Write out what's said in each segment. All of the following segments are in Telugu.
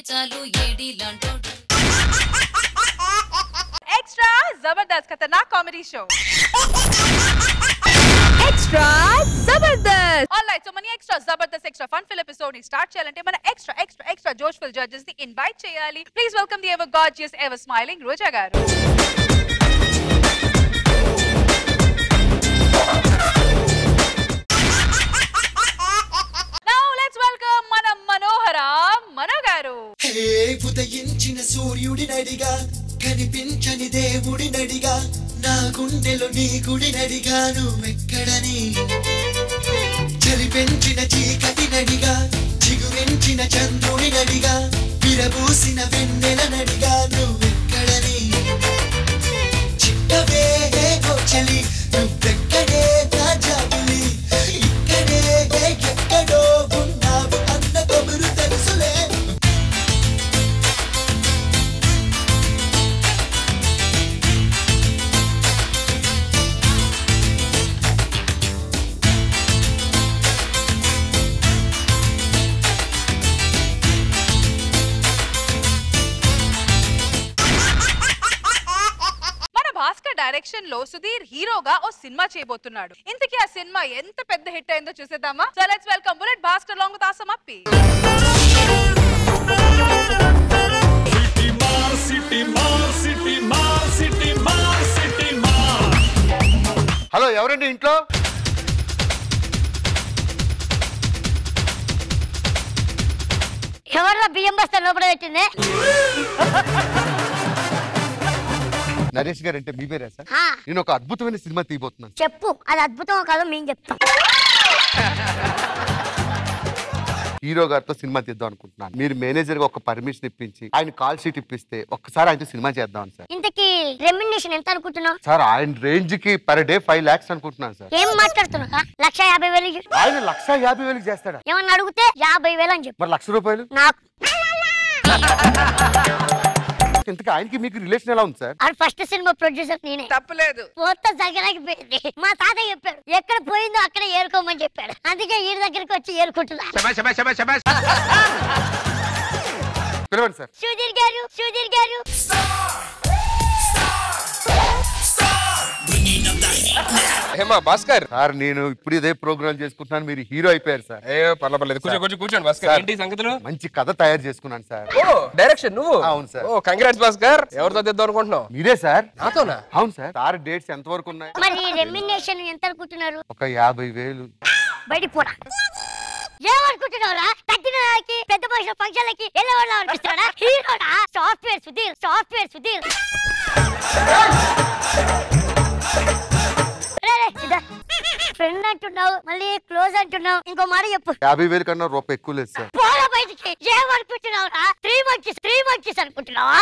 చాలు ఏడి లాంటోడు ఎక్స్ట్రా జబర్దస్త్ ఖతర్నాక్ comedy show extra Jabardasth all right so మన extra Jabardasth extra fun fill episode ని స్టార్ట్ చేయాలంటే మన ఎక్స్ట్రా ఎక్స్ట్రా ఎక్స్ట్రా జోష్ ఫుల్ జడ్జెస్ ని ఇన్వైట్ చేయాలి please welcome the ever gorgeous ever smiling Roja గారు నౌ లెట్స్ వెల్కమ్ మన మనోహర మనో గారు హే ఉదయించిన సూర్యుడి నడిగా కనిపించని దేవుడి నడిగా నా గుండెలో నీ గుడి నడిగా నువ్వెక్కడని చలి పెంచిన చీకటి నడిగా చిగురించిన చంద్రుడి నడిగా విరబూసిన వెన్నెల నడిగా నువ్వెక్కడని చిట్టవే చలి నువ్వెక్కడే నా జాబిలి ఇక్కడే ఎక్కడో ఉన్నావు అన్న కబురు తెలుసులే మన భాస్కర్ డైరెక్షన్ లో సుధీర్ హీరోగా ఓ సినిమా చేయబోతున్నాడు ఇంతకీ ఆ సినిమా ఎంత పెద్ద హిట్ అయిందో చూసేద్దామా so let's welcome bullet Bhaskar లాంగ్ తాసం అప్పి సిటీ మార్ సిటీ మార్ సిటీ మార్ సిటీ మార్ సిటీ మార్ హలో ఎవరండి ఇంట్లో ఎవరిలో బియ్యం బస్తా లోపల పెట్టింది నరేష్ గారు అంటే మీ పేరే సార్ ఆ, నేను ఒక అద్భుతమైన సినిమా తీయబోతున్నాను చెప్పు అది అద్భుతం కాదు మేము చెప్తాం హీరో గారితో సినిమా తీద్దాం అనుకుంటున్నాను మీరు మేనేజర్ గా ఒక పర్మిషన్ ఇప్పించి ఆయన కాల్ షీట్ ఇప్పిస్తే ఒక్కసారి ఆయనతో సినిమా చేద్దాం సార్ ఇంతకీ రెమ్యునేషన్ ఎంత అనుకుంటున్నావు సార్ ఆయన రేంజ్ కి పర్ డే ఫైవ్ లాక్స్ అనుకుంటున్నాను సార్ ఏం మాట్లాడుతున్నావు లక్ష యాభై వేలు ఇయ్యి. ఆయన లక్ష యాభై వేలకు చేస్తాడా ఏమన్నా అడిగితే యాభై వేలు అని చెప్పు మరి లక్ష రూపాయలు నాకు ఇంతకు ఆయనకి మీకు రిలేషన్ ఎలా ఉంది సార్ అది ఫస్ట్ సినిమా ప్రొడ్యూసర్ నేనే తప్పలేదు మొత్తం దగ్గరకి పోయింది మా తాత చెప్పాడు ఎక్కడ పోయిందో అక్కడే ఏరుకోమని చెప్పాడు అందుకే ఈ దగ్గరికి వచ్చి ఏరుకుంటున్నా పిలవండి సార్ సుధీర్ గారు సుధీర్ గారు ఏమా భాస్కర్ సార్ నేను ఇప్పుడు ఇదే ప్రోగ్రామ్ చేసుకుంటున్నాను మీరు హీరో అయిపోయారు సార్ ఏ పర్లేదు పర్లేదు కూర్చో కూర్చో కూర్చోండి భాస్కర్ సార్. ఏంటి సంగతులు మంచి కథ తయారు చేసుకున్నాను సార్ ఓ డైరెక్షన్ నువ్వు అవును సార్. ఓ కంగ్రాట్స్ భాస్కర్ ఎవరితో తెద్దాం అనుకుంటున్నావు మీరే సార్ నాతోనా అవును సార్ సార్ డేట్స్ ఎంత వరకు ఉన్నాయి మరి రెమ్యునేషన్ ఎంత అనుకుంటున్నారు ఒక యాభై వేలు బయటికి పోరా ఏమనుకుంటున్నావురా తగ్గిన వాళ్ళకి పెద్ద మనుషుల ఫంక్షన్లకి వెళ్ళేవాళ్ళ అనిపిస్తున్నాడా హీరోడా software Sudheer software Sudheer friend అంటున్నావు మళ్ళీ క్లోజ్ అంటున్నావు ఇంకో మాట చెప్పు యాభై వేలు కన్నా రూపాయి ఎక్కువ లేదు సార్ పోరా బయటికి ఏమనుకుంటున్నావురా త్రీ మంత్స్ త్రీ మంత్స్ అనుకుంటున్నావా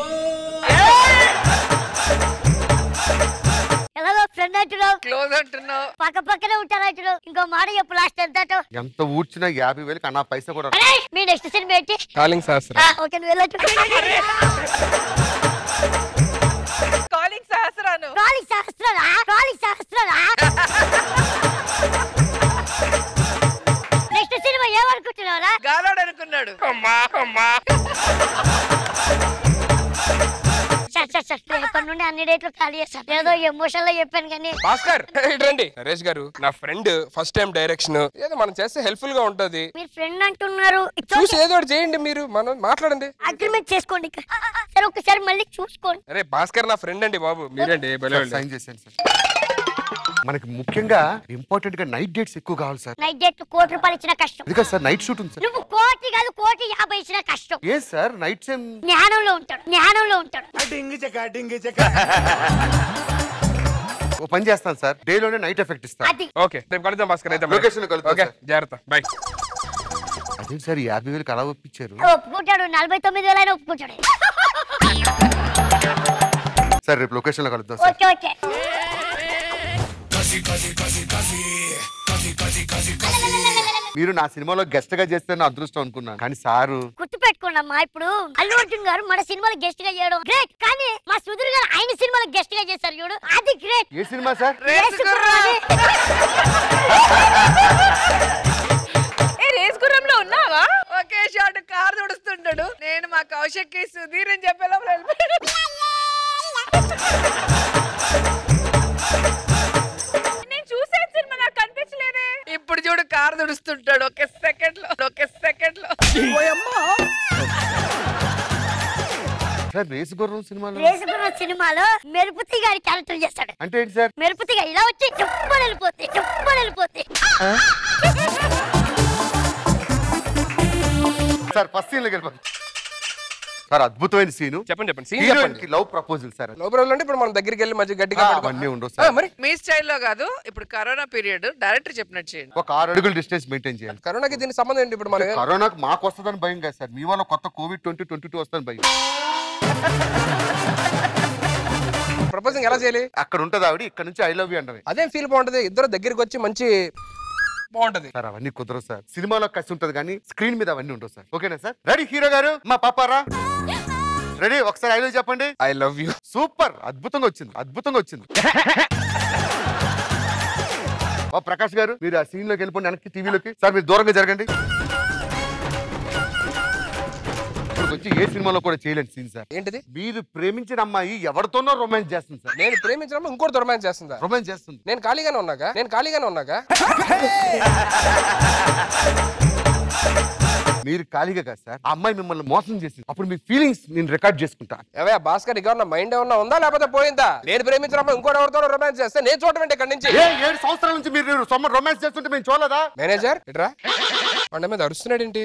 ఎలాగో ఫ్రెండ్ అంటున్నావు క్లోజ్ అంటున్నావు పక్క పక్కనే ఉంటారంటున్నావు ఇంకో మాట చెప్పు లాస్ట్ ఎంత అంటావు ఎంత ఊడ్చినా యాభై వేలు కన్నా పైసా కూడా రాదు. అరే, మీ నెక్స్ట్ సినిమా ఏంటి కాలింగ్ శాస్త్ర ఆ, ఓకే నువ్వు వెళ్ళొచ్చు కాలింగ్ సహస్రాను కాళీ శాస్త్రరా కాళీ శాస్త్రరా నెక్స్ట్ సినిమా ఏమనుకుంటున్నారా గాలోడు అనుకున్నాడు సార్ సార్ సార్ నేను ఇప్పటి నుండి అన్ని డేట్లు ఖాళీ చేస్తాను ఏదో ఎమోషన్ లో చెప్పాను కానీ భాస్కర్ ఇటు రండి నరేష్ గారు నా ఫ్రెండ్ ఫస్ట్ టైం డైరెక్షన్ ఏదో మనం చేస్తే హెల్ప్ఫుల్ గా ఉంటది మీరు ఫ్రెండ్ అంటున్నారు చూసి ఏదో ఒకటి చేయండి మీరు మనం మాట్లాడండి అగ్రిమెంట్ చేసుకోండి ఇక. సరే ఒకసారి మళ్ళీ చూసుకోండి అరే భాస్కర్ నా ఫ్రెండ్ అండి బాబు మీరండి భలే వాళ్ళు. సైన్ చేశాను సార్ మనకి ముఖ్యంగా ఇంపార్టెంట్ గా నైట్ డేట్స్ ఎక్కువ కావాలి సార్ నైట్ డేట్ కోటి రూపాయలు ఇచ్చిన కష్టం ఎందుకంటే సార్ నైట్ షూట్ ఉంది సార్ నువ్వు కోటి కాదు కోటి యాభై ఇచ్చిన కష్టం ఏ సార్ నైట్ సేమ్ జ్ఞానంలో ఉంటాడు జ్ఞానంలో ఉంటాడు ఓ పని చేస్తాను సార్ డే లోనే నైట్ ఎఫెక్ట్ ఇస్తాను అది ఓకే రేపు కలుద్దాం భాస్కర్ అయితే Location లో కలుద్దాం, ఓకే సార్. జాగ్రత్త బాయ్ అదే సార్ యాభై వేలకు అలా ఒప్పించారు ఒప్పుకుంటాడు నలభై తొమ్మిది వేలైనా ఒప్పుకుంటాడు సార్ రేపు లొకేషన్ లో కలుద్దాం సార్ ఓకే ఓకే మీరు నా సినిమాలో గెస్ట్ గా చేస్తే నా అదృష్టం అనుకున్నాను కానీ సారు గుర్తు పెట్టుకోండమ్మా ఇప్పుడు అల్లు అర్జున్ గారు మన సినిమాలో గెస్ట్ గా చేయడం గ్రేట్ కానీ మా సుధీర్ గారు ఆయన సినిమాలో గెస్ట్ గా చేశారు చూడు అది గ్రేట్ ఏ సినిమా సార్ ఏ రేస్ గుర్రంలో ఉన్నావా ఓకే ఒకే షాట్ కారు తుడుస్తుంటాడు నేను మా కౌశక్కి సుధీర్ అని చెప్పే లోపల వెళ్ళిపోయాడు. నేను చూసాను సినిమా నాకు కనిపించలేదే ఇప్పుడు చూడు కారు తుడుస్తుంటాడు ఒక సెకండ్ లో ఒక సెకండ్ లో సార్ రేసు గుర్రం సినిమాలో రేసుకున్న సినిమాలో మెరుపుతి గారి క్యారెక్టర్ చేస్తాడు అంటే ఏంటి సార్ మెరుపుతిగా ఇలా వచ్చి చుప్పని వెళ్ళిపోతే చుప్పని వెళ్ళిపోతే సార్ ఫస్ట్ సీన్ లోకి వెళ్ళిపోతాం సార్ అద్భుతమైన సీను చెప్పండి చెప్పండి సీన్ హీరోయిన్ చెప్పండి కి లవ్ ప్రపోజల్ సార్ అది. లోపల అంటే ఇప్పుడు మనం దగ్గరికి వెళ్ళి మధ్య గట్టిగా ఆ, పట్టుకో- అవన్నీ ఉండవు ఆ, సార్ మరి మీ స్టైల్లో కాదు ఇప్పుడు కరోనా పీరియడ్ డైరెక్టర్ చెప్పినట్టు చేయండి ఒక ఆరు అడుగులు డిస్టెన్స్ మెయింటైన్ చేయాలి కరోనాకి దీనికి సంబంధం ఏంటి ఇప్పుడు మన కరోనాకు మాకు వస్తుందని భయం కాదు సార్ మీ వల్ల కొత్త కోవిడ్ ట్వంటీ ట్వంటీ టూ వస్తుందని భయం ప్రపోజింగ్ ఎలా చేయాలి అక్కడ ఉంటది ఆవిడ ఇక్కడ నుంచి ఐ లవ్ యూ అంటది అదేం ఫీల్ బాగుంటది ఇద్దరు దగ్గరికి వచ్చి మంచి బాగుంటది సార్ అవన్నీ కుదరవు సార్ సినిమాలో కసి ఉంటది కానీ స్క్రీన్ మీద అవన్నీ ఉండవు సార్ ఓకేనా సార్ రెడీ హీరో గారు మా పాపారా రెడీ ఒకసారి ఐ లవ్ చెప్పండి ఐ లవ్ యూ సూపర్ అద్భుతంగా వచ్చింది అద్భుతంగా వచ్చింది ఓ ప్రకాష్ గారు మీరు ఆ సీన్ లోకి వెళ్ళిపోండి వెనక్కి టీవీలోకి సార్ మీరు దూరంగా జరగండి ఇప్పుడు వచ్చి ఏ సినిమాలో కూడా చేయలేండి సీన్ సార్ ఏంటిది మీరు ప్రేమించిన అమ్మాయి ఎవరితోనో రొమాన్స్ చేస్తుంది సార్ నేను ప్రేమించిన ఇంకోటి రొమాన్స్ చేస్తుందా రొమాన్స్ చేస్తుంది నేను ఖాళీగానే ఉన్నాగా నేను ఖాళీగానే ఉన్నాగా మీరు ఖాళీగా కాదు సార్ ఆ అమ్మాయి మిమ్మల్ని మోసం చేసింది అప్పుడు మీ ఫీలింగ్స్ నేను రికార్డ్ చేసుకుంటా అవే భాస్కర్ ఇక ఉన్న మైండ్ ఏమన్నా ఉందా లేకపోతే పోయిందా నేను ప్రేమించిన అమ్మాయి ఇంకోటి ఎవరితో రొమాన్స్ చేస్తే నేను చూడటం ఇక్కడి నుంచి ఏ ఏడు సంవత్సరాల నుంచి మీరు సొమ్మ రొమాన్స్ చేస్తుంటే మేము చూడలేదా మేనేజర్ ఇట్రా కొండ మీద అరుస్తున్నాడు ఏంటి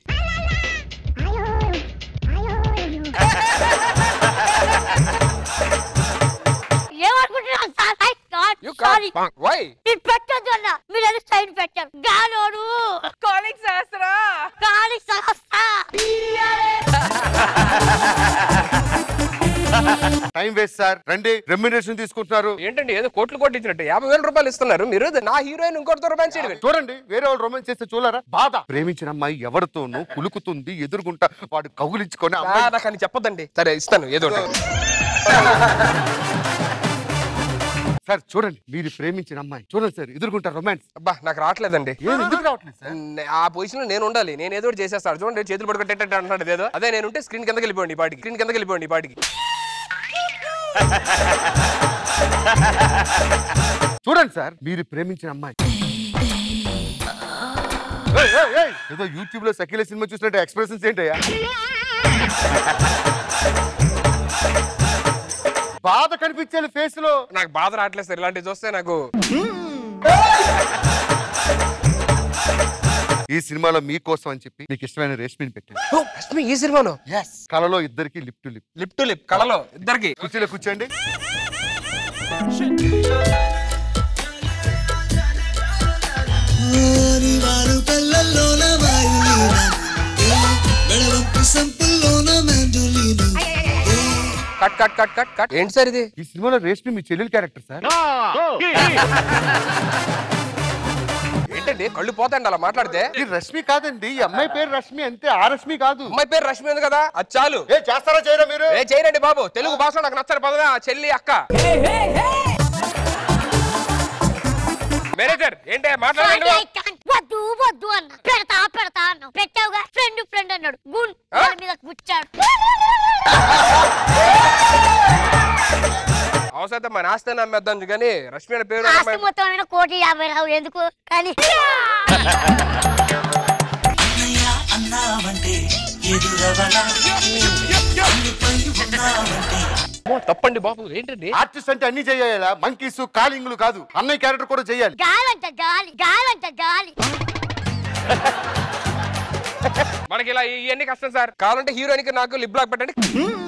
ఏమనుకుంటున్నాను sir I got you sorry why మీరు పెట్టొద్దు అన్న మీరు ఏదో సైన్ పెట్టారు గాలోడు కాలింగ్ శాస్త్రా గాలి సహస్ర టైం వేస్ట్ సార్ రండి రెమ్యునరేషన్ తీసుకుంటున్నారు ఏంటండి ఏదో కోట్లు కొట్టించినట్టు యాభై వేల రూపాయలు ఇస్తున్నారు మీరు నా హీరోయిన్ ఇంకోటితో రొమాన్స్ చేయడం చూడండి వేరే వాళ్ళు రొమాన్స్ చేస్తే చూడరా బాధ ప్రేమించిన అమ్మాయి ఎవరితోనూ కులుకుతుంది ఎదురుగుంటా వాడు కౌగులించుకొని అమ్మాయి నాకు అని చెప్పొద్దండి సరే ఇస్తాను ఏదో ఒకటి. సార్ చూడండి మీరు ప్రేమించిన అమ్మాయి చూడండి సార్ ఎదురుగుంటా రొమాన్స్ అబ్బా నాకు రావట్లేదండి ఏం ఎందుకు రావట్లేదు సార్ నే- ఆ పొజిషన్ లో నేను ఉండాలి నేను ఏదో ఒకటి చేసేస్తాను చూడండి చేతులు పడుకుంటే అంటున్నాడు ఏదో అదే నేను ఉంటే స్క్రీన్ కిందకి వెళ్ళిపోండి ఈ పాటికి స్క్రీన్ కిందకి వెళ్ళిపోండి ఈ పాటికి చూడండి సార్ మీరు ప్రేమించిన అమ్మాయి ఏయ్, ఏయ్, ఏయ్, ఏదో యూట్యూబ్ లో సకీల సినిమా చూసినట్టు ఎక్స్ప్రెషన్స్ ఏంటయ్యా బాధ కనిపించాలి ఫేస్ లో నాకు బాధ రావట్లేదు సార్ ఇలాంటివి చూస్తే నాకు ఈ సినిమాలో మీకోసం అని చెప్పి మీకు ఇష్టమైన రేష్మిని పెట్టాను ఓ, రష్మి ఈ సినిమాలో కళలో ఇద్దరికి lip to lip lip to lip కళలో ఇద్దరికి కుర్చీలో కూర్చోండి వారు కళ్ళల్లోన వాయులీన గడవంపు సంపుల్లోన మెండులీన cut cut cut cut cut ఏంటి సార్ ఇది ఈ సినిమాలో రేష్మి మీ చెల్లెలు క్యారెక్టర్ సార్ ఏంటండి కళ్ళు పోతాయండి అలా మాట్లాడితే ఈ రష్మి కాదండి ఈ అమ్మాయి పేరు రష్మి అంతే ఆ రష్మి కాదు అమ్మాయి పేరు రష్మి ఉంది కదా అది చాలు ఏ చేస్తారా చేయరా మీరు ఏ చేయరండి బాబు తెలుగు భాష నాకు నచ్చని పదవే ఆ చెల్లి అక్క మేనేజర్ ఏంటి మాట్లాడండి I can't. వద్దు వద్దు అన్న పెడతా పెడతా అన్న పెట్టావుగా ఫ్రెండ్ ఫ్రెండ్ అన్నాడు గున్ ఆ? దాని మీద కూర్చాడు అవసరం మన ఆస్తి నమ్మేద్దాం కానీ రష్మి అనే పేరు ఆస్తి మొత్తం అయినా కోటి యాభై రావు ఎందుకు కానీ అన్నయ్య అన్నావంటే ఎదురవలా పై ఉన్నావంటే అమ్మో, తప్పండి బాబు ఏంటండి ఆర్టిస్ట్ అంటే అన్ని చేయాలా మంకీస్ కాలింగ్లు కాదు అన్నయ్య క్యారెక్టర్ కూడా చేయాలి గాలంట గాలి గాలంట గాలి మనకి ఇలా ఇవన్నీ కష్టం సార్ కావాలంటే హీరోయిన్ కి నాకు లిప్ బ్లాక్ పెట్టండి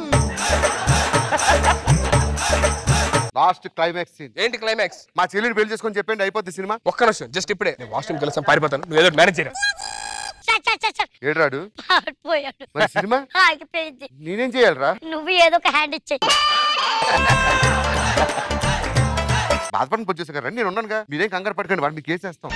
లాస్ట్ క్లైమాక్స్ సీన్ ఏంటి క్లైమాక్స్ మా చెల్లిని పెళ్లి చేసుకొని చెప్పండి అయిపోద్ది సినిమా ఒక్క నిమిషం జస్ట్ ఇప్పుడే నేను వాష్రూమ్ కలిసాం పారిపోతాను నువ్వు ఏదో మేనేజ్ చేయరా చ, చ, చ, చ. ఏడ్రాడు పోయాడు మరి సినిమా ఆగిపోయింది నేనేం చేయాలరా నువ్వు ఏదో ఒక హ్యాండ్ ఇచ్చేయి బాధపడిన పొద్దు చేసారు నేను ఉన్నానుగా మీరేం కంగారు పడకండి వాడు మీకు వేసేస్తాం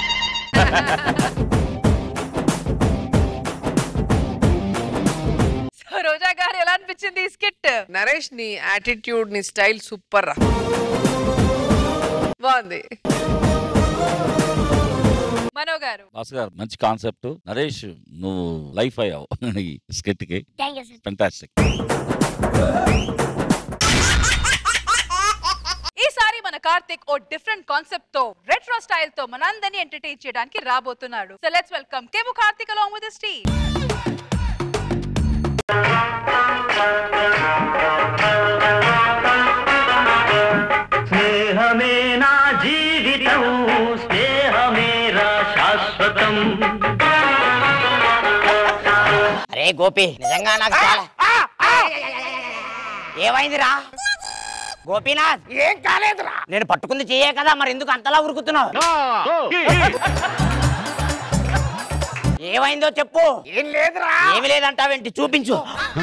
సో రోజా గారు ఎలా అనిపించింది ఈ స్కిట్ నరేష్ నీ యాటిట్యూడ్ నీ స్టైల్ సూపర్ రా బాగుంది మనో గారు భాస్కర్ గారు మంచి కాన్సెప్ట్ నరేష్ నువ్వు లైఫ్ అయ్యావు ఈ స్కెట్ కి థ్యాంక్ యూ సార్ ఫెంటాస్టిక్ ఈసారి మన కార్తిక్ ఓ డిఫరెంట్ కాన్సెప్ట్ తో రెట్రో స్టైల్ తో మనందరినీ ఎంటర్టైన్ చేయడానికి రాబోతున్నాడు so let's welcome Kevu Karthik along with team స్నేహమే నా జీవితం స్నేహమేరా శాశ్వతం అరే గోపి నిజంగా నాకు చాలా ఏమైందిరా గోపీనాథ్ ఏం కాలేదురా నేను పట్టుకుంది చెయ్యే కదా మరి ఎందుకు అంతలా ఉరుకుతున్నావు ఏమైందో చెప్పు ఏం లేదురా ఏమి లేదంటావేంటి చూపించు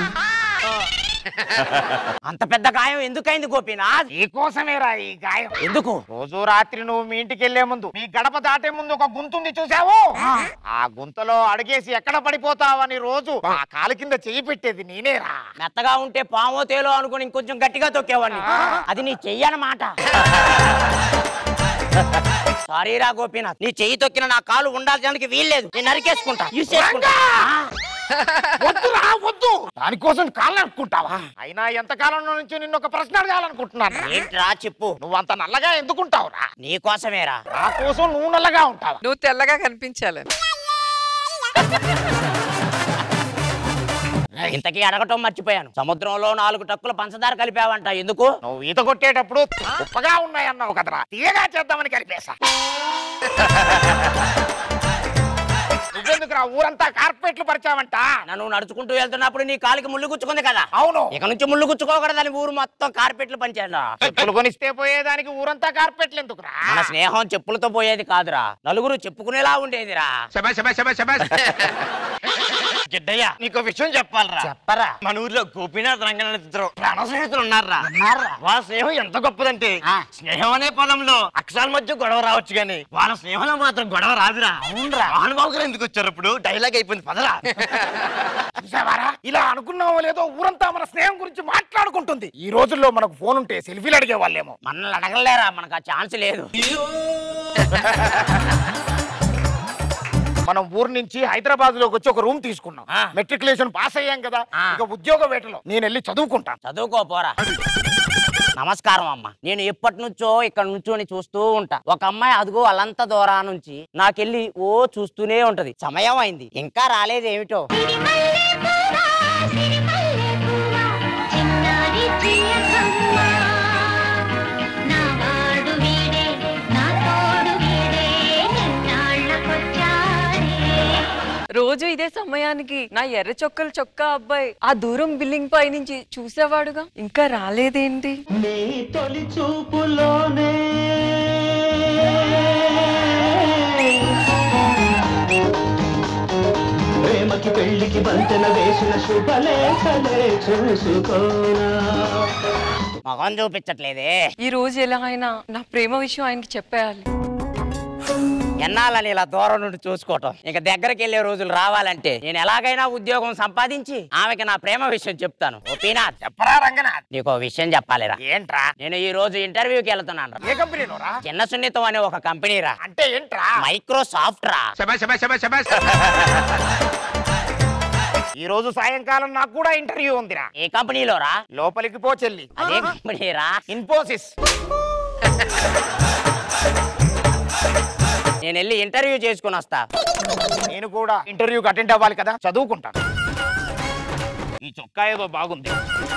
అంత పెద్ద గాయం ఎందుకైంది గోపీనాథ్ నీకోసమేరా ఈ గాయం ఎందుకు రోజు రాత్రి నువ్వు మీ ఇంటికి వెళ్లే ముందు మీ గడప దాటే ముందు ఒక గుంతుంది చూసావు ఆ గుంతలో అడిగేసి ఎక్కడ పడిపోతావని రోజు ఆ కాలు కింద చెయ్యి పెట్టేది నేనేరా మెత్తగా ఉంటే పామో తేలో అనుకుని ఇంకొంచెం గట్టిగా తొక్కేవాడిని అది నీ చెయ్యి అన్నమాట సారీరా గోపీనాథ్ నీ చెయ్యి తొక్కిన నా కాలు ఉండాల్సిన వీల్లేదు నేను నరికేసుకుంటా యూస్ చేసుకుంటా వద్దురా వద్దు దానికోసం కాలు నడుపుకుంటావా అయినా ఎంత కాలంలో నుంచి నిన్ను ఒక ప్రశ్న అడగాలనుకుంటున్నాను ఏంట్రా చెప్పు నువ్వు అంత నల్లగా ఎందుకుంటావురా నీ కోసమేరా నా కోసం నువ్వు నల్లగా ఉంటావా నువ్వు తెల్లగా కనిపించాలి ఇంతకీ అడగటం మర్చిపోయాను సముద్రంలో నాలుగు టక్కుల పంచదార కలిపావంట ఎందుకు నువ్వు ఈత కొట్టేటప్పుడు ఉప్పగా ఉన్నాయన్నావు కదరా తీయగా చేద్దామని కలిపేశా నువ్వెందుకురా ఊరంతా కార్పెట్లు పరిచావంట నన్ను నడుచుకుంటూ వెళ్తున్నప్పుడు నీ కాలికి ముళ్ళు గుచ్చుకుంది కదా అవును ఇక నుంచి ముళ్ళు గుచ్చుకోకూడదని ఊరు మొత్తం కార్పెట్లు పంచాడు చెప్పులు కొనిస్తే పోయేదానికి ఊరంతా కార్పెట్లు ఎందుకురా మన స్నేహం చెప్పులతో పోయేది కాదురా నలుగురు చెప్పుకునేలా ఉండేదిరా గిడ్డయ్య నీకు విషయం చెప్పాలరా చెప్పరా మన ఊర్లో గోపీనాథ్ రంగనాథ్ ఇద్దరు ప్రాణ స్నేహితులు ఉన్నారా వాళ్ళ స్నేహం ఎంత గొప్పదంటే స్నేహం అనే పదంలో అక్షరాల మధ్య గొడవ రావచ్చు గానీ వాళ్ళ స్నేహంలో మాత్రం గొడవ రాదురా అవునరా మహానుభావు గారు ఎందుకు వచ్చారు ఇప్పుడు డైలాగ్ అయిపోయింది పదరా చూసావారా ఇలా అనుకున్నావో లేదో ఊరంతా మన స్నేహం గురించి మాట్లాడుకుంటుంది ఈ రోజుల్లో మనకు ఫోన్ ఉంటే సెల్ఫీలు అడిగే వాళ్ళేమో మనల్ని అడగలేరా మనకు ఆ ఛాన్స్ లేదు మనం ఊరు నుంచి హైదరాబాద్ లోకి వచ్చి ఒక రూమ్ తీసుకున్నాం ఆ. మెట్రికులేషన్ పాస్ అయ్యాం కదా ఆ. ఇక ఉద్యోగ వేటలో నేను వెళ్ళి చదువుకుంటాను చదువుకో పోరా నమస్కారం అమ్మ నేను ఎప్పటి నుంచో ఇక్కడ నుంచోని చూస్తూ ఉంటా ఒక అమ్మాయి అదిగో అలంత దూరా నుంచి నాకెళ్ళి ఓ చూస్తూనే ఉంటది సమయం అయింది ఇంకా రాలేదేమిటో రోజు ఇదే సమయానికి నా ఎర్ర చొక్కల చొక్కా అబ్బాయి ఆ దూరం బిల్లింగ్ పై నుంచి చూసేవాడుగా ఇంకా రాలేదేంటి నీ తొలి చూపులోనే ప్రేమకి పెళ్లికి బంతెన వేసిన శుభలేఖలే చూసుకోనా మగం చూపించట్లేదే ఈ రోజు ఎలా అయినా నా ప్రేమ విషయం ఆయనకి చెప్పేయాలి ఎన్నాలని ఇలా దూరం నుండి చూసుకోవటం ఇక దగ్గరికి వెళ్ళే రోజులు రావాలంటే నేను ఎలాగైనా ఉద్యోగం సంపాదించి ఆమెకి నా ప్రేమ విషయం చెప్తాను ఓపీనాథ్ చెప్పరా రంగనాథ్ నీకు ఓ విషయం చెప్పాలిరా ఏంట్రా నేను ఈ రోజు ఇంటర్వ్యూకి వెళ్తున్నాను రా. ఏ కంపెనీలో రా చిన్న సున్నితం అనే ఒక కంపెనీ రా అంటే ఏంట్రా మైక్రోసాఫ్ట్ రా ఈ రోజు సాయంకాలం నాకు కూడా ఇంటర్వ్యూ ఉందిరా ఏ కంపెనీలో రా లోపలికి పో చెల్లి అదే కంపెనీ రా ఇన్ఫోసిస్ నేను వెళ్ళి ఇంటర్వ్యూ చేసుకుని వస్తా నేను కూడా ఇంటర్వ్యూకి అటెండ్ అవ్వాలి కదా చదువుకుంటాను ఈ చొక్కా ఏదో బాగుంది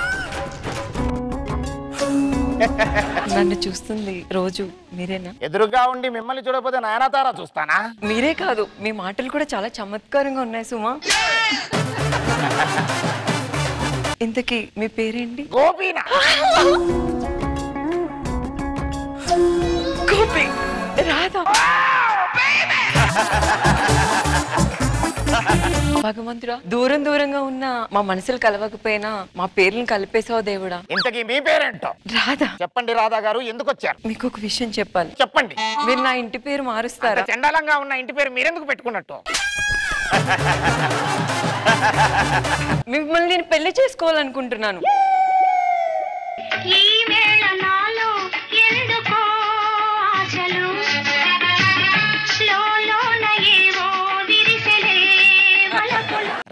నన్ను చూస్తుంది రోజు మీరేనా ఎదురుగా ఉండి మిమ్మల్ని చూడకపోతే నాయనతారా చూస్తానా మీరే కాదు మీ మాటలు కూడా చాలా చమత్కారంగా ఉన్నాయి సుమా ఇంతకీ మీ పేరేంటి గోపీనా గోపి రాధా భగవంతుడా దూరం దూరంగా ఉన్న మా మనసులు కలవకపోయినా మా పేర్లను కలిపేసావు దేవుడా ఇంతకీ మీ పేరేంటో రాధా చెప్పండి రాధా గారు ఎందుకు వచ్చారు మీకు ఒక విషయం చెప్పాలి చెప్పండి మీరు నా ఇంటి పేరు మారుస్తారా అంత చండాలంగా ఉన్న ఇంటి పేరు మీరెందుకు పెట్టుకున్నట్టు మిమ్మల్ని నేను పెళ్లి చేసుకోవాలనుకుంటున్నాను ఈ వేళ నాలో ఎందుకో ఆశలు లోలోన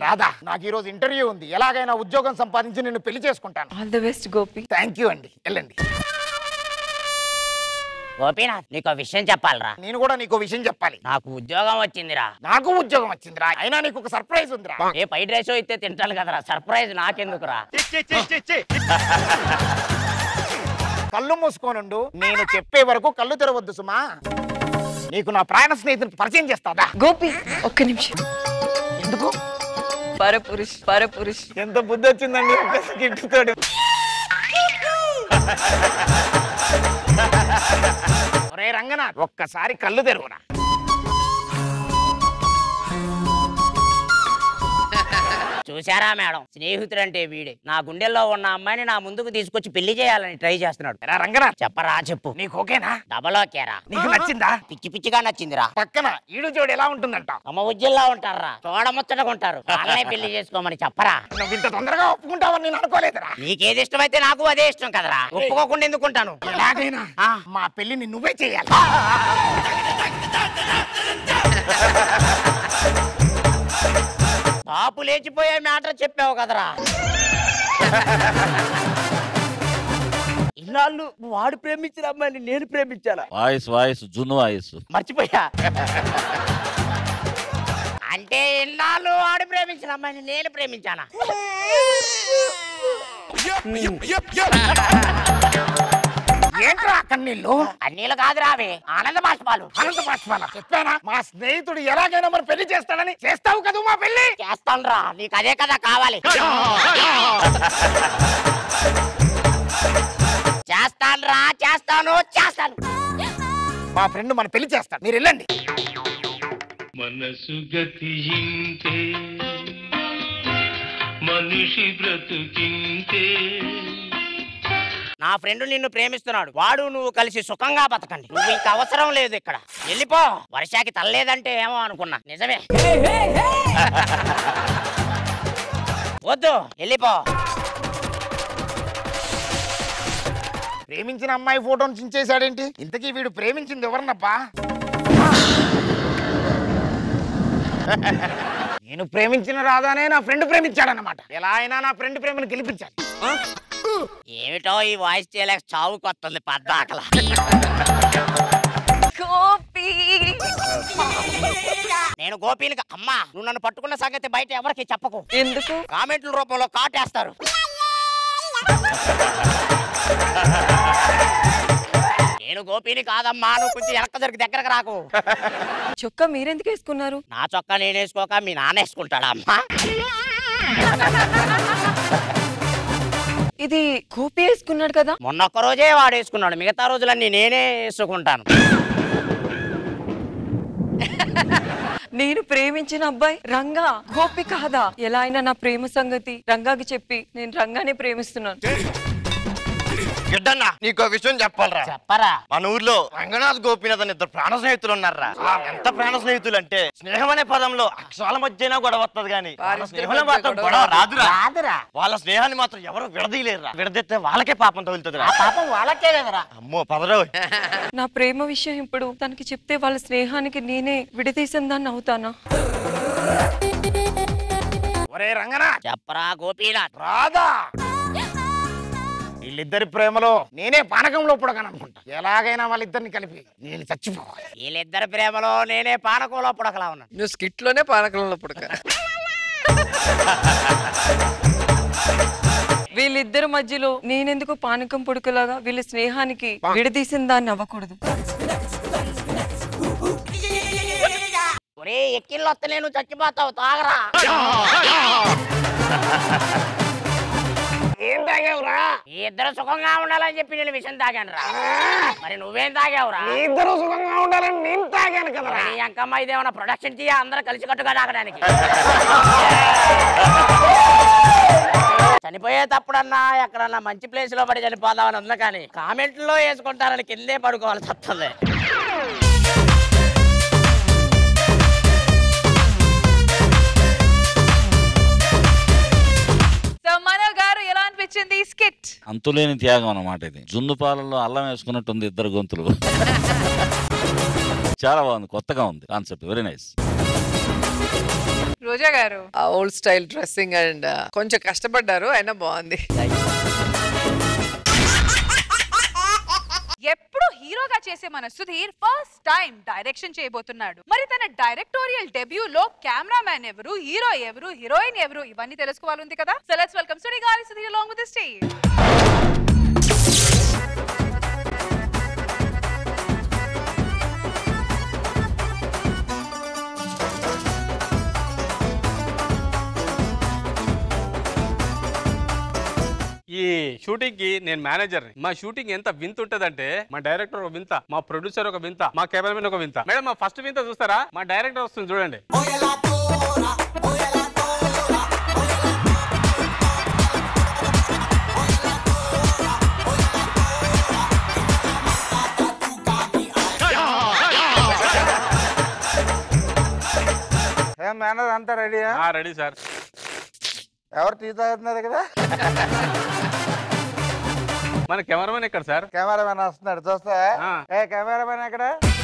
రాధా నాకు ఈ రోజు ఇంటర్వ్యూ ఉంది ఎలాగైనా ఉద్యోగం సంపాదించి నిన్ను పెళ్లి చేసుకుంటాను all the best Gopi thank you అండి వెళ్ళండి గోపీనాథ్ నీకు విషయం చెప్పాలరా నేను కూడా నీకు విషయం చెప్పాలి నాకు ఉద్యోగం వచ్చిందిరా నాకు ఉద్యోగం వచ్చిందిరా అయినా నీకు ఒక సర్ప్రైజ్ ఉందిరా ఏ ఫ్రైడ్ రైస్ అయితే తింటాను కదరా సర్ప్రైజ్ నాకెందుకురా కళ్ళు మూసుకోనుండు నేను చెప్పే వరకు కళ్ళు తెరవద్దు సుమా నీకు నా ప్రాణ స్నేహితుని పరిచయం చేస్తాదా గోపి ఒక్క నిమిషం ఎందుకు పరపురుష్ పరపురుష్ ఎంత బుద్ధి వచ్చిందండి ఒక్క స్కిట్ తోటి ఒరే రంగనాథ్ ఒక్కసారి కళ్ళు తెరువురా చూసారా మేడం స్నేహితుడంటే వీడే నా గుండెల్లో ఉన్న అమ్మాయిని నా ముందుకు తీసుకొచ్చి పెళ్లి చేయాలని ట్రై చేస్తున్నాడు రా రంగనాథ్ చెప్పరా చెప్పు నీకు ఓకేనా డబల్ ఓకేరా నీకు నచ్చిందా పిచ్చి పిచ్చిగా నచ్చిందిరా పక్కన ఈడు జోడు ఎలా ఉంటుందంట అమ్మ ఉజ్జల్లా ఉంటారా చూడముచ్చటగా ఉంటారు వాళ్ళనే పెళ్లి చేసుకోమని చెప్పరా నువ్వు ఇంత తొందరగా ఒప్పుకుంటావని నేను అనుకోలేదురా నీకేది ఇష్టమైతే నాకు అదే ఇష్టం కదరా ఒప్పుకోకుండా ఎందుకుంటాను ఎలాగైనా మా పెళ్లిని నువ్వే చేయాలి పాపు లేచిపోయే మ్యాటర్ చెప్పావు కదరా ఇన్నాళ్ళు వాడు ప్రేమించిన అమ్మాయిని నేను ప్రేమించాలా వాయిస్ వాయిస్ జున్ను వాయిస్ మర్చిపోయా అంటే ఇన్నాళ్ళు వాడు ప్రేమించిన అమ్మాయిని నేను ప్రేమించానా ఏంట్రా కన్నీళ్ళు అన్నీళ్ళు కాదు రావే ఆనంద బాష్పాలు అనంత బాష్పాల చెప్పానా మా స్నేహితుడు ఎలాగైనా మరి పెళ్లి చేస్తాడని చేస్తావు కదా మా పెళ్లి చేస్తాను రా నీకు అదే కదా కావాలి చేస్తాను రా చేస్తాను చేస్తాను మా ఫ్రెండ్ మన పెళ్లి చేస్తాడు మీరు వెళ్ళండి మనసు గతి ఇంతే మనిషి బ్రతుకింతే నా ఫ్రెండ్ నిన్ను ప్రేమిస్తున్నాడు వాడు నువ్వు కలిసి సుఖంగా బతకండి నువ్వు ఇంకా అవసరం లేదు ఇక్కడ వెళ్ళిపో వర్షాకి తల్లేదంటే ఏమో అనుకున్నా నిజమే వద్దు వెళ్ళిపో ప్రేమించిన అమ్మాయి ఫోటోను చించేశాడేంటి ఇంతకీ వీడు ప్రేమించింది ఎవరినప్పా నేను ప్రేమించిన రాధానే నా ఫ్రెండ్ ప్రేమించాడన్నమాట ఎలా అయినా నా ఫ్రెండ్ ప్రేమను గెలిపించాలి ఏమిటో ఈ వాయిస్ చేయలేక చావు కొత్తుంది పద్దాకల గోపి నేను గోపీని కా- అమ్మా నువ్వు నన్ను పట్టుకున్న సంగతి బయట ఎవరికి చెప్పకు ఎందుకు కామెంట్ల రూపంలో కాటేస్తారు నేను గోపీని కాదమ్మా నువ్వు కొంచెం వెనక దొరికి దగ్గరకు రాకు చొక్కా మీరెందుకు వేసుకున్నారు నా చొక్కా నేను వేసుకోక మీ నాన్న వేసుకుంటాడా అమ్మా ఇది గోపి వేసుకున్నాడు కదా మొన్న ఒక్క రోజే వాడు వేసుకున్నాడు మిగతా రోజులన్నీ నేనే వేసుకుంటాను నేను ప్రేమించిన అబ్బాయి రంగా గోపి కాదా ఎలా అయినా నా ప్రేమ సంగతి రంగాకి చెప్పి నేను రంగానే ప్రేమిస్తున్నాను గిడ్డన్న నీకో విషయం చెప్పాలరా చెప్పరా మన ఊర్లో రంగనాథ్ గోపీనాథ్ అని ఇద్దరు ప్రాణ స్నేహితులు ఉన్నారా ఎంత ప్రాణ స్నేహితులు అంటే స్నేహం అనే పదంలో అక్షరాల మధ్యన గొడవ వస్తుంది కానీ వాళ్ళ స్నేహంలో మాత్రం గొడవ రాదురా రాదురా వాళ్ళ స్నేహాన్ని మాత్రం ఎవరు విడదీయలేరురా విడదీస్తే వాళ్ళకే పాపం తగులుతుందిరా ఆ పాపం వాళ్ళకే కదరా అమ్మో పదరావు నా ప్రేమ విషయం ఇప్పుడు తనకి చెప్తే వాళ్ళ స్నేహానికి నేనే విడదీసిన దాన్ని అవుతానా ఒరే రంగనా చెప్పరా గోపీనాథ్ రాదా వీళ్ళిద్దరి ప్రేమలో నేనే పానకంలో పుడకననుకుంటా ఎలాగైనా వాళ్ళిద్దరిని కలిపి నేను చచ్చిపోవాలి వీళ్ళిద్దరి ప్రేమలో నేనే పానకంలో పుడకలా ఉన్నాను నువ్వు స్కిట్ లోనే పానకంలో పుడక వీళ్ళిద్దరి మధ్యలో నేనెందుకు పానకం పుడకలాగా వీళ్ళ స్నేహానికి విడదీసిన దాన్ని అవ్వకూడదు ఒరే ఎక్కిళ్ళు వస్తే నేను చచ్చిపోతావు తాగరా ఏం తాగావురా ఈ ఇద్దరు సుఖంగా ఉండాలని చెప్పి నేను విషయం తాగాను రా మరి నువ్వేం తాగావురా నీ ఇద్దరు సుఖంగా ఉండాలని నేను తాగాను కదరా నీ అంకమ్మ ఇదేమన్నా ప్రొడక్షన్ తీయ అందరూ కలిసి కట్టుగా తాగడానికి చనిపోయేటప్పుడన్నా ఎక్కడన్నా మంచి ప్లేస్ లో పడి చనిపోదామని ఉంది కానీ కామెంట్లో వేసుకుంటారని కిందే పడుకోవాల్సి వస్తుంది సో మనో గారు ఎలా అనిపించింది ఈ స్కిట్ అంతులేని త్యాగం అన్నమాట ఇది జున్ను పాలల్లో అల్లం వేసుకున్నట్టుంది ఇద్దరు గొంతులు చాలా బాగుంది కొత్తగా ఉంది కాన్సెప్ట్ వెరీ నైస్ రోజా గారు ఆ ఓల్డ్ స్టైల్ డ్రెస్సింగ్ అండ్ కొంచెం కష్టపడ్డారు అయినా బాగుంది ఎప్పుడు హీరోగా చేసే మన సుధీర్ ఫస్ట్ టైం డైరెక్షన్ చేయబోతున్నాడు మరి తన డైరెక్టోరియల్ డెబ్యూ లో కెమెరా మ్యాన్ ఎవరు హీరో ఎవరు హీరోయిన్ ఎవరు ఇవన్నీ తెలుసుకోవాలి ఉంది కదా సో లెట్స్ వెల్కమ్ సుడి గారి Sudheer along with the stage ఈ షూటింగ్ కి నేను మేనేజర్ మా షూటింగ్ ఎంత వింత ఉంటదంటే మా డైరెక్టర్ ఒక వింత మా ప్రొడ్యూసర్ ఒక వింత మా కెమెరామెన్ ఒక వింత మేడం మా ఫస్ట్ వింత చూస్తారా మా డైరెక్టర్ వస్తుంది చూడండి ఏం మేనేజర్ అంతా రెడీయా రెడీ సార్ ఎవరు టీ తాగుతున్నారు కదా మన కెమెరామెన్ ఎక్కడ సార్ కెమెరామెన్ వస్తున్నాడు చూస్తా ఏ కెమెరామెన్ ఎక్కడ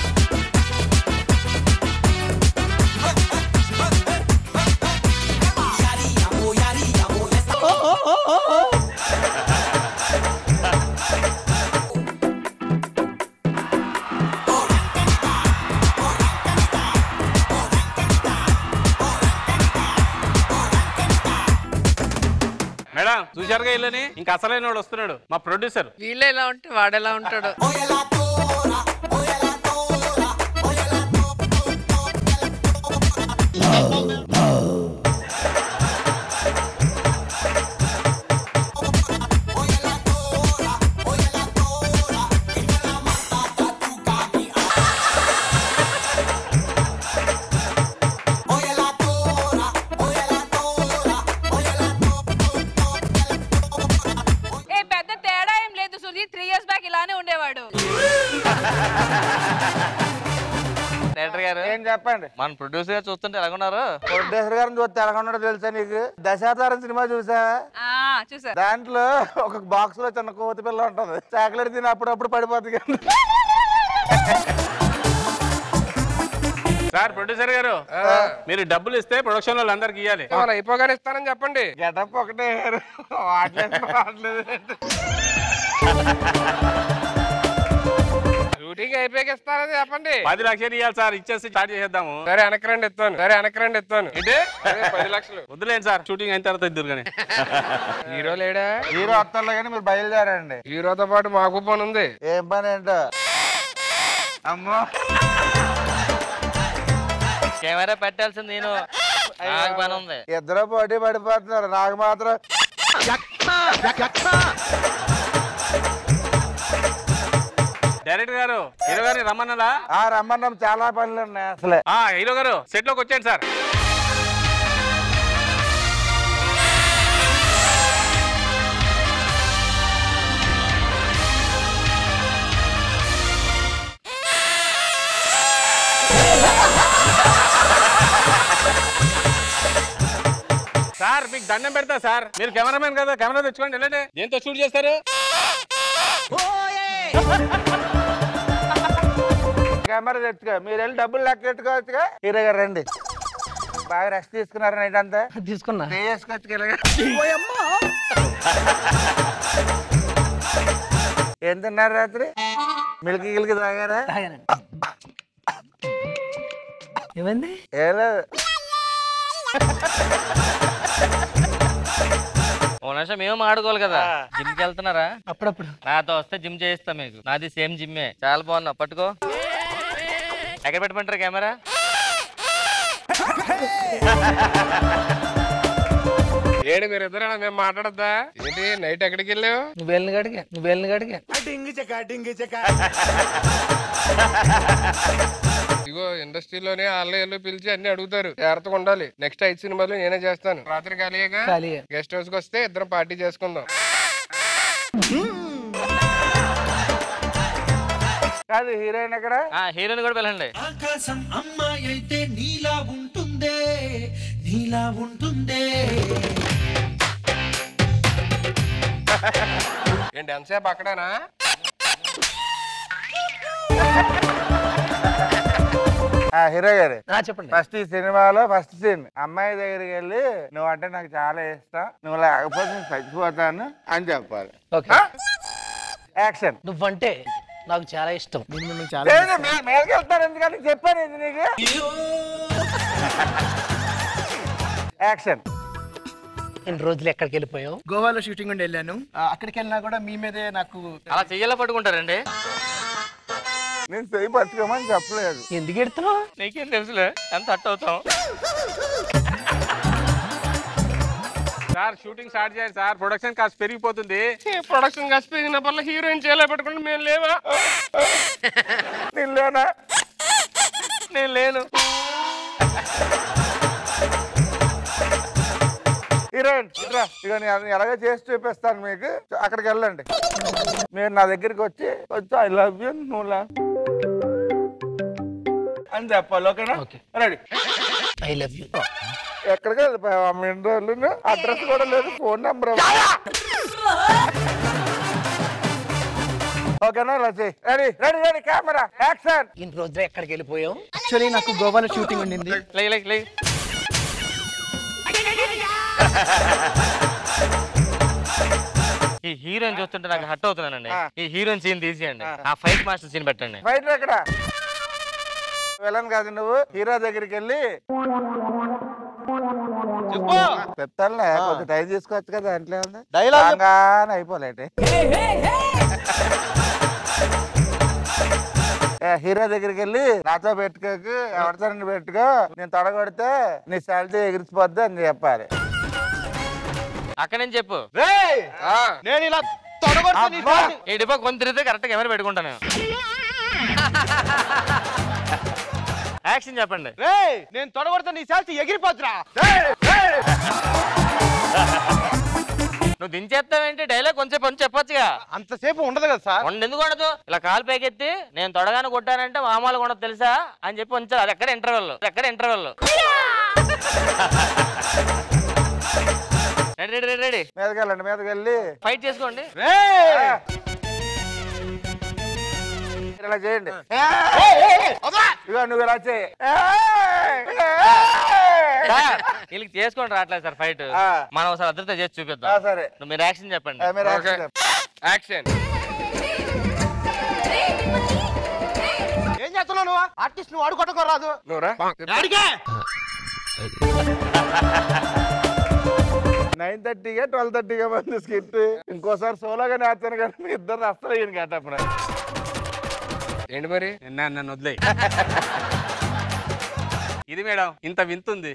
మేడం చూశారుగా ఇల్లని ఇంకా అసలైన వాడు వస్తున్నాడు మా ప్రొడ్యూసర్ వీళ్ళు ఎలా ఉంటే వాడు ఎలా ఉంటాడు ఏ పెద్ద తేడా ఏం లేదు సుధీర్ త్రీ ఇయర్స్ బ్యాక్ ఇలానే ఉండేవాడు డైరెక్టర్ గారు ఏం చెప్పండి మన ప్రొడ్యూసర్ గారు చూస్తుంటే ఎలాగున్నారు ప్రొడ్యూసర్ గారిని చూస్తే ఎలా ఉన్నాడో తెలుసా నీకు దశావతారం సినిమా చూసా ఆ చూసా దాంట్లో ఒక బాక్స్ లో చిన్న కోతి పిల్ల ఉంటది చాక్లెట్ తిని అప్పుడప్పుడు పడిపోతుంది కానీ సార్ ప్రొడ్యూసర్ గారు మీరు డబ్బులు ఇస్తే ప్రొడక్షన్ వాళ్ళు అందరికి ఇవ్వాలి అయిపోగానే ఇస్తానని చెప్పండి గెటప్ ఒకటే వాడలేదు వాడలేదు షూటింగ్ అయిపోయాక ఇస్తానని చెప్పండి పది లక్షలు ఇవ్వాలి సార్ ఇచ్చేసి స్టార్ట్ చేసేద్దాము సరే వెనకరండి ఇస్తాను సరే వెనకరండి ఇస్తాను ఏంటి అదే పది లక్షలు వద్దులేండి సార్ షూటింగ్ అయిన తర్వాత ఇద్దరు కానీ హీరో లేడా హీరో వస్తారులే కానీ మీరు బయలుదేరండి హీరోతో పాటు మాకు పని ఉంది ఏం పని ఏంటో అమ్మో కెమెరా పెట్టాల్సింది నేను నాకు పని ఉంది ఇద్దరు పోటీ పడిపోతున్నారు నాకు మాత్రం డైరెక్టర్ గారు హీరో గారిని రమ్మన్నలా ఆ రమ్మన్నాం చాలా పనులు ఉన్నాయి అసలే ఆ హీరో గారు సెట్ లోకి వచ్చేయండి సార్ సార్ మీకు దండం పెడతా సార్ మీరు కెమెరామెన్ కదా కెమెరా తెచ్చుకోండి వెళ్ళండి దేంతో షూట్ చేస్తారు కెమెరా తెచ్చుకో మీరు వెళ్ళి డబ్బులు లెక్క పెట్టుకోవచ్చుగా హీరో గారు రండి బాగా రెస్ట్ తీసుకున్నారు నైట్ అంతా తీసుకున్నా స్టే చేసుకోవచ్చు ఇలాగా ఏం తిన్నారు రాత్రి మిల్క్ గిల్కి తాగారా ఏమైంది ఏం లేదు ఓ నిమిషం మేము ఆడుకోవాలి కదా జిమ్ కి వెళ్తున్నారా అప్పుడప్పుడు నాతో వస్తే జిమ్ చేయిస్తా మీకు నాది సేమ్ జిమ్మే చాలా బాగున్నా పట్టుకో ఎక్కడ పెట్టమంటారు కెమెరా ఏడు మీరు ఇద్దరు మేము మాట్లాడద్దా ఏంటి నైట్ ఎక్కడికి వెళ్ళావు నువ్వు వెళ్ళిన గడిగా నువ్వు వెళ్ళిన గడిగా ఇగో ఇండస్ట్రీలోనే వాళ్ళే ఇల్లు పిలిచి అన్ని అడుగుతారు జాగ్రత్తగా ఉండాలి నెక్స్ట్ ఐదు సినిమాలు నేనే చేస్తాను రాత్రి ఖాళీగా ఖాళీయే. గెస్ట్ హౌస్ కి వస్తే ఇద్దరం పార్టీ చేసుకుందాం కాదు హీరోయిన్ ఎక్కడ హీరోని కూడా వెళ్ళండి ఆకాశం అమ్మాయి అయితే నీలా ఉంటుందే నీలా ఉంటుందే ఏంటి ఎంతసేపు అక్కడేనా ఆ, హీరో గారు చెప్పండి ఫస్ట్ ఈ సినిమాలో ఫస్ట్ సీన్ అమ్మాయి దగ్గరికి వెళ్ళి నువ్వు అంటే నాకు చాలా ఇష్టం నువ్వు లేకపోతే నేను చచ్చిపోతాను అని చెప్పాలి ఓకే యాక్షన్ నువ్వంటే నాకు చాలా ఇష్టం నేను మిమ్మల్ని చాలా లేదు, ఇష్టం. మే- మేలుకి వెళ్తాను ఎందుకంటే చెప్పాను ఇది నీకు యాక్షన్ ఎన్ని రోజులు ఎక్కడికి వెళ్ళిపోయావు గోవాలో షూటింగ్ ఉండి వెళ్ళాను ఆ, అక్కడికి వెళ్ళినా కూడా మీ మీదే నాకు అలా చెయ్యాల పట్టుకుంటారండి నేను చెయ్యి పట్టుకోమని చెప్పలేదు ఎందుకు ఎడుతున్నావు నీకేం తెలుసులే ఎంత అట్ట అవుతాం సార్ షూటింగ్ స్టార్ట్ చేయండి సార్ ప్రొడక్షన్ కాస్ట్ పెరిగిపోతుంది ప్రొడక్షన్ కాస్ట్ పెరిగిన వల్ల హీరోయిన్ చేయలే పెట్టుకుంటే మేము లేవా నేను లేనా నేను లేను హీరోయిన్ ఇట్రా ఇక నేను ఎలాగో చేసి చూపిస్తాను మీకు అక్కడికి వెళ్ళండి మీరు నా దగ్గరికి వచ్చి వచ్చి ఐ లవ్ యూ నువ్వు love- అని చెప్పాలి ఓకేనా రెడీ ఐ లవ్ యూ ఎక్కడికి వెళ్ళిపోయావు అమ్మ ఎన్ని రోజులు అడ్రస్ కూడా లేదు ఫోన్ నెంబర్ ఓకేనా ఇలా చెయ్యి ready ready ready camera action ఇన్ని రోజులు ఎక్కడికి వెళ్ళిపోయావు యాక్చువల్లీ నాకు గోవాలో షూటింగ్ ఉండింది లే లే లే ఈ హీరోయిన్ చూస్తుంటే నాకు హట్ అవుతున్నానండి ఈ హీరోయిన్ సీన్ తీసేయండి ఆ ఫైట్ మాస్టర్ సీన్ పెట్టండి బయట ఎక్కడ వెళ్ళను కాదు నువ్వు హీరో దగ్గరికి వెళ్ళి చెప్తానులే కొంచెం టైం తీసుకోవచ్చు కదా అంట్లో ఉంది Dialogue రాగానే అయిపోలేటి ఏ, హీరో దగ్గరికి వెళ్ళి నాతో పెట్టుకోకు ఎవరితో నుండి పెట్టుకో నేను తొడగొడితే నీ శాలరీ ఎగిరిచిపోద్ది అని చెప్పాలి అక్కడ నుంచి చెప్పు నేను ఇలా తొడగొడితే నీ శాలరీ- ఈ డిపో కొంత తిరిగితే కరెక్ట్ కెమెరా పెట్టుకుంటాను యాక్షన్ చెప్పండి రేయ్ నేను తొడగొడితే నీ శాలరీ ఎగిరిపోతురా నువ్వు దించేస్తావేంటి డైలాగ్ కొంచెం కొంచెం చెప్పొచ్చుగా అంతసేపు ఉండదు కదా సార్ ఉండి ఎందుకు ఉండదు ఇలా కాలు పైకెత్తి నేను తొడగానే కొట్టానంటే మామూలుగా ఉండదు తెలుసా అని చెప్పి ఉంచారు అది ఎక్కడ ఇంటర్వెల్ ఎక్కడ ఇంటర్వెల్ రెడీ రెడీ రెడీ మీదకి వెళ్ళండి మీదకి వెళ్ళి ఫైట్ చేసుకోండి ఇలా చేయండి ఇగో నువ్వు ఇలా చేయి సార్ వీళ్ళకి చేసుకోండి రావట్లేదు సార్ ఫైట్ మనం ఒకసారి అద్దరితో చేసి చూపిద్దాం ఆ, సరే. నువ్వు మీరు యాక్షన్ చెప్పండి ఆ, మీరు action చెప్పండి. యాక్షన్ ఏం చేస్తున్నావు నువ్వు ఆర్టిస్ట్ నువ్వు అడుగు కొట్టకోరాదు నువ్వురా అడిగే నైన్ థర్టీగా ట్వెల్వ్ థర్టీగా మంది స్కిట్ ఇంకోసారి సోలోగా నేర్చాను కానీ మీ ఇద్దరు అస్సలు అయ్యింది కట్టప్పుడు ఏంటి మరి నన్ను వదిలే ఇది మేడం ఇంత వింతుంది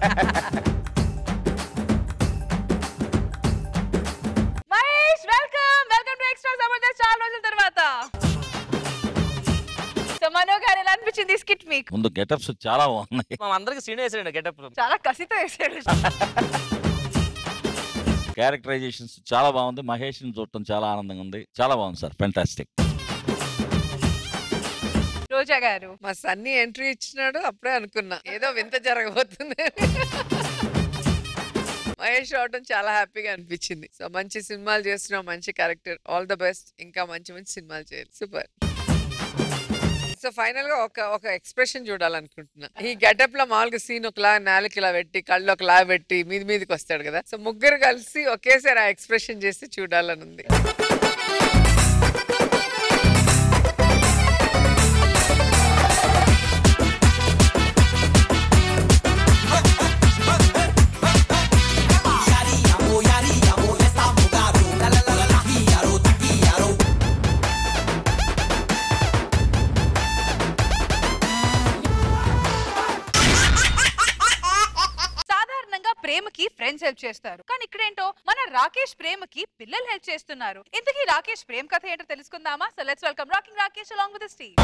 Mahesh welcome welcome to extra Jabardasth చాలా రోజుల తర్వాత సో మనో గారు ఎలా అనిపించింది స్కిట్ మీకు ముందు గెటప్స్ చాలా బాగున్నాయి మా అందరికి సీన్ వేసాడు గెటప్ చాలా కసితో వేసాడు క్యారెక్టరైజేషన్స్ చాలా బాగుంది మహేష్ ని చూడటం చాలా ఆనందంగా ఉంది చాలా బాగుంది సార్ ఫెంటాస్టిక్ రోజా గారు మా సన్నీ ఎంట్రీ ఇచ్చినాడు అప్పుడే అనుకున్నా ఏదో వింత జరగబోతుంది మహేష్ రావడం చాలా హ్యాపీగా అనిపించింది సో మంచి సినిమాలు చేస్తున్నావు మంచి క్యారెక్టర్ ఆల్ ద బెస్ట్ ఇంకా మంచి మంచి సినిమాలు చేయాలి సూపర్ సో ఫైనల్ గా ఒక ఒక ఎక్స్ప్రెషన్ చూడాలనుకుంటున్నా ఈ గెటప్ లో మామూలుగా సీన్ ఒకలా నేలకి ఇలా పెట్టి కళ్ళు ఒకలా పెట్టి మీది మీదకి వస్తాడు కదా సో ముగ్గురు కలిసి ఒకేసారి ఆ ఎక్స్ప్రెషన్ చేసి చూడాలని ఉంది సాధారణంగా ప్రేమకి ఫ్రెండ్స్ హెల్ప్ చేస్తారు కానీ ఇక్కడ ఏంటో మన రాకేష్ ప్రేమకి పిల్లలు హెల్ప్ చేస్తున్నారు ఇంతకీ రాకేష్ ప్రేమ కథ ఏంటో తెలుసుకుందామా so let's welcome rocking Rakesh along with Steve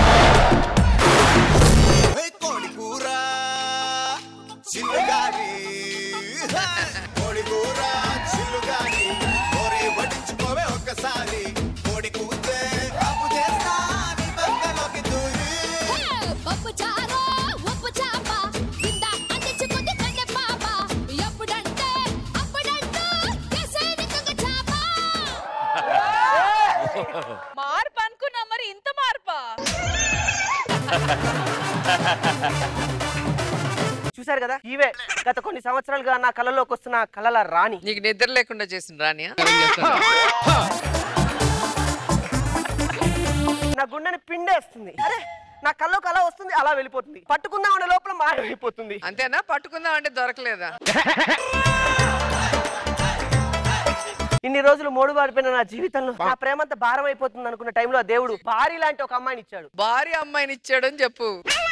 చిల్లుగారి కోడి కూర చిల్లుగారి కోరి వడించుకోవే ఒక్కసారి కోడి కూతే అప్పు చేస్తా నీ పక్కలోకి దూరి పప్పు చారు ఉప్పు చాప కింద అందించుకుంది కండె పాప ఎప్పుడంటే అప్పుడంటూ కేసేది కుంగ చాప మార్పు అనుకున్నా మరి ఇంత మార్పా చూసారు కదా ఇవే గత కొన్ని సంవత్సరాలుగా నా కళలోకి వస్తున్న కళల రాణి నీకు నిద్ర లేకుండా చేసిన రానియా నా గుండెని పిండేస్తుంది అరే నా కళ్ళలోకి అలా వస్తుంది అలా వెళ్ళిపోతుంది పట్టుకుందాం అనే లోపల మాయమైపోతుంది అంతేనా పట్టుకుందాం అంటే దొరకలేదా ఇన్ని రోజులు మూడు బారిపోయిన నా జీవితంలో నా ప్రేమంతా భారం అయిపోతుంది అనుకున్న టైంలో ఆ దేవుడు భారీ లాంటి ఒక అమ్మాయిని ఇచ్చాడు భారీ అమ్మాయిని ఇచ్చాడని చెప్పు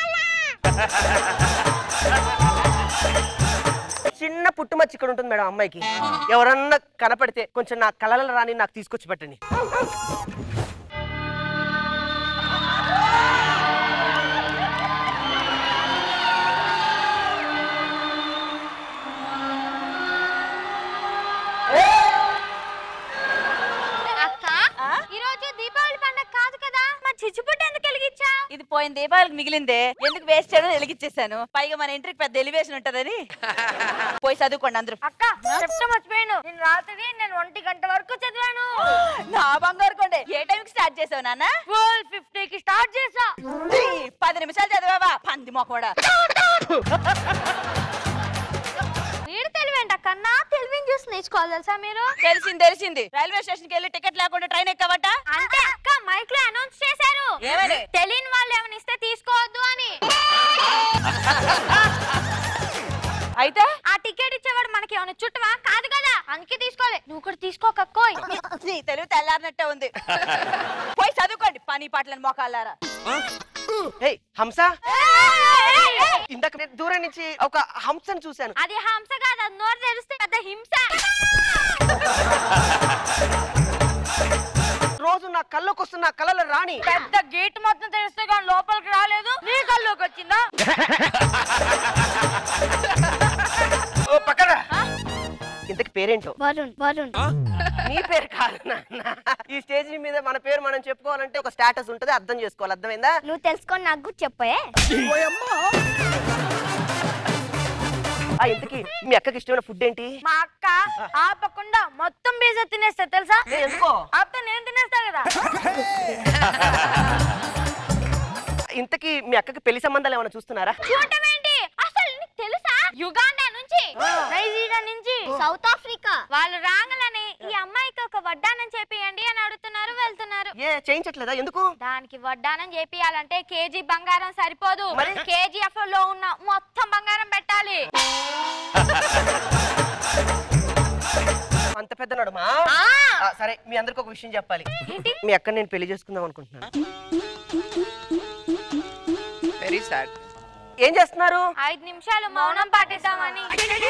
చిన్న పుట్టుమచ్చి ఇక్కడ ఉంటుంది మేడం అమ్మాయికి ఎవరన్నా కనపడితే కొంచెం నా కళల రాని నాకు తీసుకొచ్చి పెట్టండి అక్క ఈ రోజు దీపావళి పండగ కాదు కదా మా చిచ్చుపుట్టు ఎందుకు వెలిగించా ఇది పోయిన దీపావళికి మిగిలిందే ఎందుకు వేస్ట్ చేయడం వెలిగించేసాను పైగా మన ఇంటికి పెద్ద ఎలివేషన్ ఉంటదని పోయి చదువుకోండి అందరూ అక్క చెప్తా మర్చిపోయాను నేను రాత్రి నేను ఒంటి గంట వరకు చదివాను నా బంగారు కొండే ఏ టైంకి స్టార్ట్ చేసావు నాన్న ట్వెల్వ్ ఫిఫ్టీకి స్టార్ట్ చేసా ఈ పది నిమిషాలు చదివావా పంది మొక్కడా వీడు తెలివేంట కన్నా తెలివిని చూసి నేర్చుకోవాలి తెలుసా మీరు తెలిసింది తెలిసింది రైల్వే స్టేషన్కి వెళ్ళి టికెట్ లేకుండా ట్రైన్ ఎక్కవట అంటే అక్క మైక్ లో అనౌన్స్ చేశారు ఏమని? తెలియని వాళ్ళు ఏమైనా ఇస్తే తీసుకోవద్దు అని అయితే ఆ టికెట్ ఇచ్చేవాడు మనకి ఏమైనా చుట్టవా కాదు కదా అందుకే తీసుకోలే నువ్వు కూడా తీసుకోకక్కోయ్ నీ తెలివి తెల్లారినట్టే ఉంది పోయి చదువుకోండి పని పాటలను మోకాళ్ళారా ఏయ్ హంస ఇందాక నేను దూరం నుంచి ఒక హంసను చూశాను అది హంస కాదు అది నోరు తెరిస్తే పెద్ద హింస రోజు నా కళ్ళలోకి వస్తున్న నా కళల రాణి పెద్ద గేట్ మొత్తం తెరిస్తే కానీ లోపలికి రాలేదు నీ కల్లోకి వచ్చిందా ఓ పక్కన ఇంతకి పేరేంటో వరుణ్ వరుణ్ నీ పేరు కాదు నాన్న ఈ స్టేజ్ మీద మన పేరు మనం చెప్పుకోవాలంటే ఒక స్టేటస్ ఉంటది అర్థం చేసుకోవాలి అర్థమైందా నువ్వు తెలుసుకొని నాకు కూడా చెప్పే ఆ ఇంతకి మీ అక్కకి ఇష్టమైన ఫుడ్ ఏంటి మా అక్క ఆపకుండా మొత్తం పిజ్జా తినేస్తా తెలుసా ఏ, ఎందుకో? ఆపితే నేను తినేస్తా కదా ఇంతకి మీ అక్కకి పెళ్లి సంబంధాలు ఏమైనా చూస్తున్నారా చూడటం ఏంటి అసలు నీకు తెలుసా యుగాండా నుంచి నైజీరియా నుంచి సౌత్ ఆఫ్రికా వాళ్ళు రాగలని ఈ అమ్మాయికి ఒక వడ్డానం చేపియండి అని అడుగుతున్నారు వెళ్తున్నారు ఏ చేయించట్లేదా ఎందుకు దానికి వడ్డానం చేపియాలంటే కేజీ బంగారం సరిపోదు మరి? కేజీఎఫ్ లో ఉన్న మొత్తం బంగారం పెట్టాలి అంత పెద్ద నడుమా ఆ. ఆ, సరే మీ అందరికి ఒక విషయం చెప్పాలి మీ అక్క నేను పెళ్లి చేసుకుందాం అనుకుంటున్నాను వెరీ సాడ్ ఏం చేస్తున్నారు ఐదు నిమిషాలు మౌనం పాటిద్దామని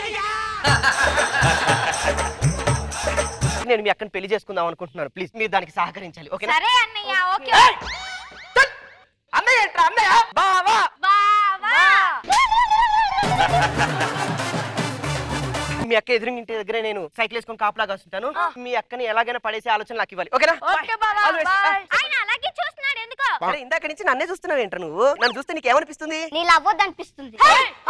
నేను మీ అక్కని పెళ్లి చేసుకుందాం అనుకుంటున్నాను ప్లీజ్ మీరు దానికి సహకరించాలి ఓకే సరే అన్నయ్య ఓకే అన్నయ్య ఏంట్రా అన్నయ్య బావా బావా మీ అక్క ఎదురుంగి ఇంటి దగ్గర నేను సైకిల్ వేసుకొని కాపలా కాస్తుంటాను మీ అక్కని ఎలాగైనా పడేసే ఆలోచన నాకు ఇవ్వాలి ఓకేనా ఓకే బావా All the best. బాయ్ ఆయన అలాగే చూస్తున్నాడు ఎందుకో అరే ఇందాక నుంచి నన్నే చూస్తున్నావు ఏంట్రా నువ్వు నన్ను చూస్తే నీకు ఏమనిపిస్తుంది నీళ్ళు అవ్వద్దు అనిపిస్తుంది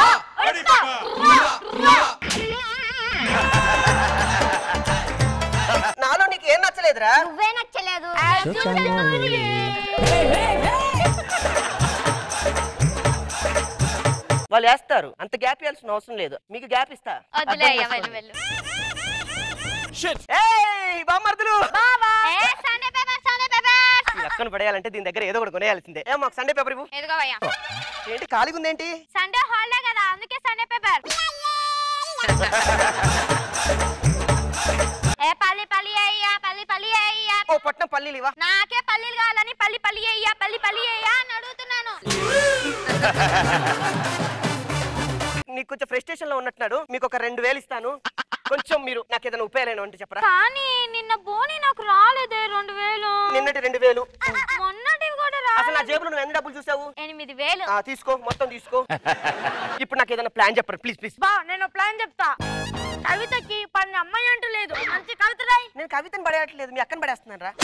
నాలో నీకు ఏం నచ్చలేదురా నువ్వే నచ్చలేదు వాళ్ళు వేస్తారు అంత గ్యాప్ ఇవ్వాల్సిన అవసరం లేదు మీకు గ్యాప్ ఇస్తా వదిలే అర్థం అయ్యా, చేసుకోండి. వెళ్ళు వెళ్ళు ఏయ్, బామ్మర్దులు ఏ సండే పేపర్ సండే పేపర్ ఈ అక్కను పడేయాలంటే దీని దగ్గర ఏదో ఒకటి కొనేయాల్సిందే ఏ మాకు సండే పేపర్ ఇవ్వు ఎదుగోవయ్యా ఏంటి ఖాళీగా ఉందేంటి సండే హాలిడే కదా అందుకే సండే పేపర్ ఏ పల్లి పల్లి అయ్యా పల్లి పల్లి అయ్యా ఓ పట్నం పల్లీలు ఇవా నాకే పల్లీలు కావాలని పల్లి పల్లి అయ్యా పల్లి పల్లి అయ్యా అని అడుగుతున్నాను నీకు కొంచెం ఫ్రస్ట్రేషన్ లో ఉన్నట్టున్నాడు మీకు ఒక రెండు వేలు ఇస్తాను కొంచెం మీరు నాకు ఏదైనా ఉపయోగం అంటే చెప్పరా కానీ నిన్న బోని నాకు రాలేదే రెండు వేలు నిన్నటి రెండు వేలు మొన్నటివి కూడా అసలు నా రాలేదు జేబులో నువ్వు ఎన్ని డబ్బులు చూసావు ఎనిమిది వేలు ఆ, తీసుకో మొత్తం తీసుకో ఇప్పుడు నాకు ఏదైనా ప్లాన్ చెప్పండి ప్లీజ్ ప్లీజ్ బా నేను ప్లాన్ చెప్తా కవితకి పని అమ్మాయి అంటూ లేదు మంచి కవిత రాయి నేను కవితను పడేయట్లేదు మీ అక్కని పడేస్తున్నాను రా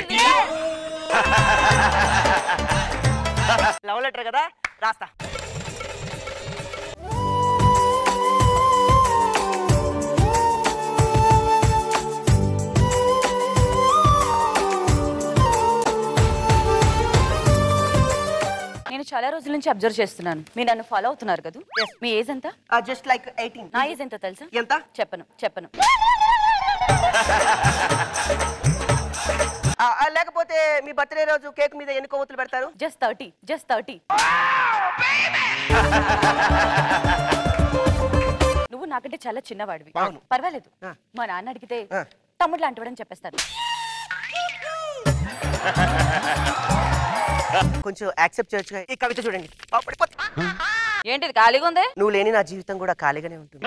లవ్ లెటర్ కదా రాస్తా నేను చాలా రోజుల నుంచి అబ్జర్వ్ చేస్తున్నాను మీరు నన్ను ఫాలో అవుతున్నారు కదా మీ ఏజ్ ఎంత జస్ట్ లైక్ ఎయిటీన్ నా ఏజ్ ఎంత తెలుసా ఎంత చెప్పను చెప్పను ఆ, ఆ, లేకపోతే మీ బర్త్డే రోజు కేక్ మీద ఎన్ని కొవ్వొత్తులు పెడతారు జస్ట్ థర్టీ జస్ట్ థర్టీ నువ్వు నాకంటే చాలా చిన్నవాడివి అవును. పర్వాలేదు మా నాన్న అడిగితే తమ్ముడు లాంటి వాడని చెప్పేస్తాను కొంచెం యాక్సెప్ట్ చేయొచ్చుగా ఈ కవిత చూడండి ఆ, పడిపోతుంది. ఏంటిది ఖాళీగా ఉంది నువ్వు లేని నా జీవితం కూడా ఖాళీగానే ఉంటుంది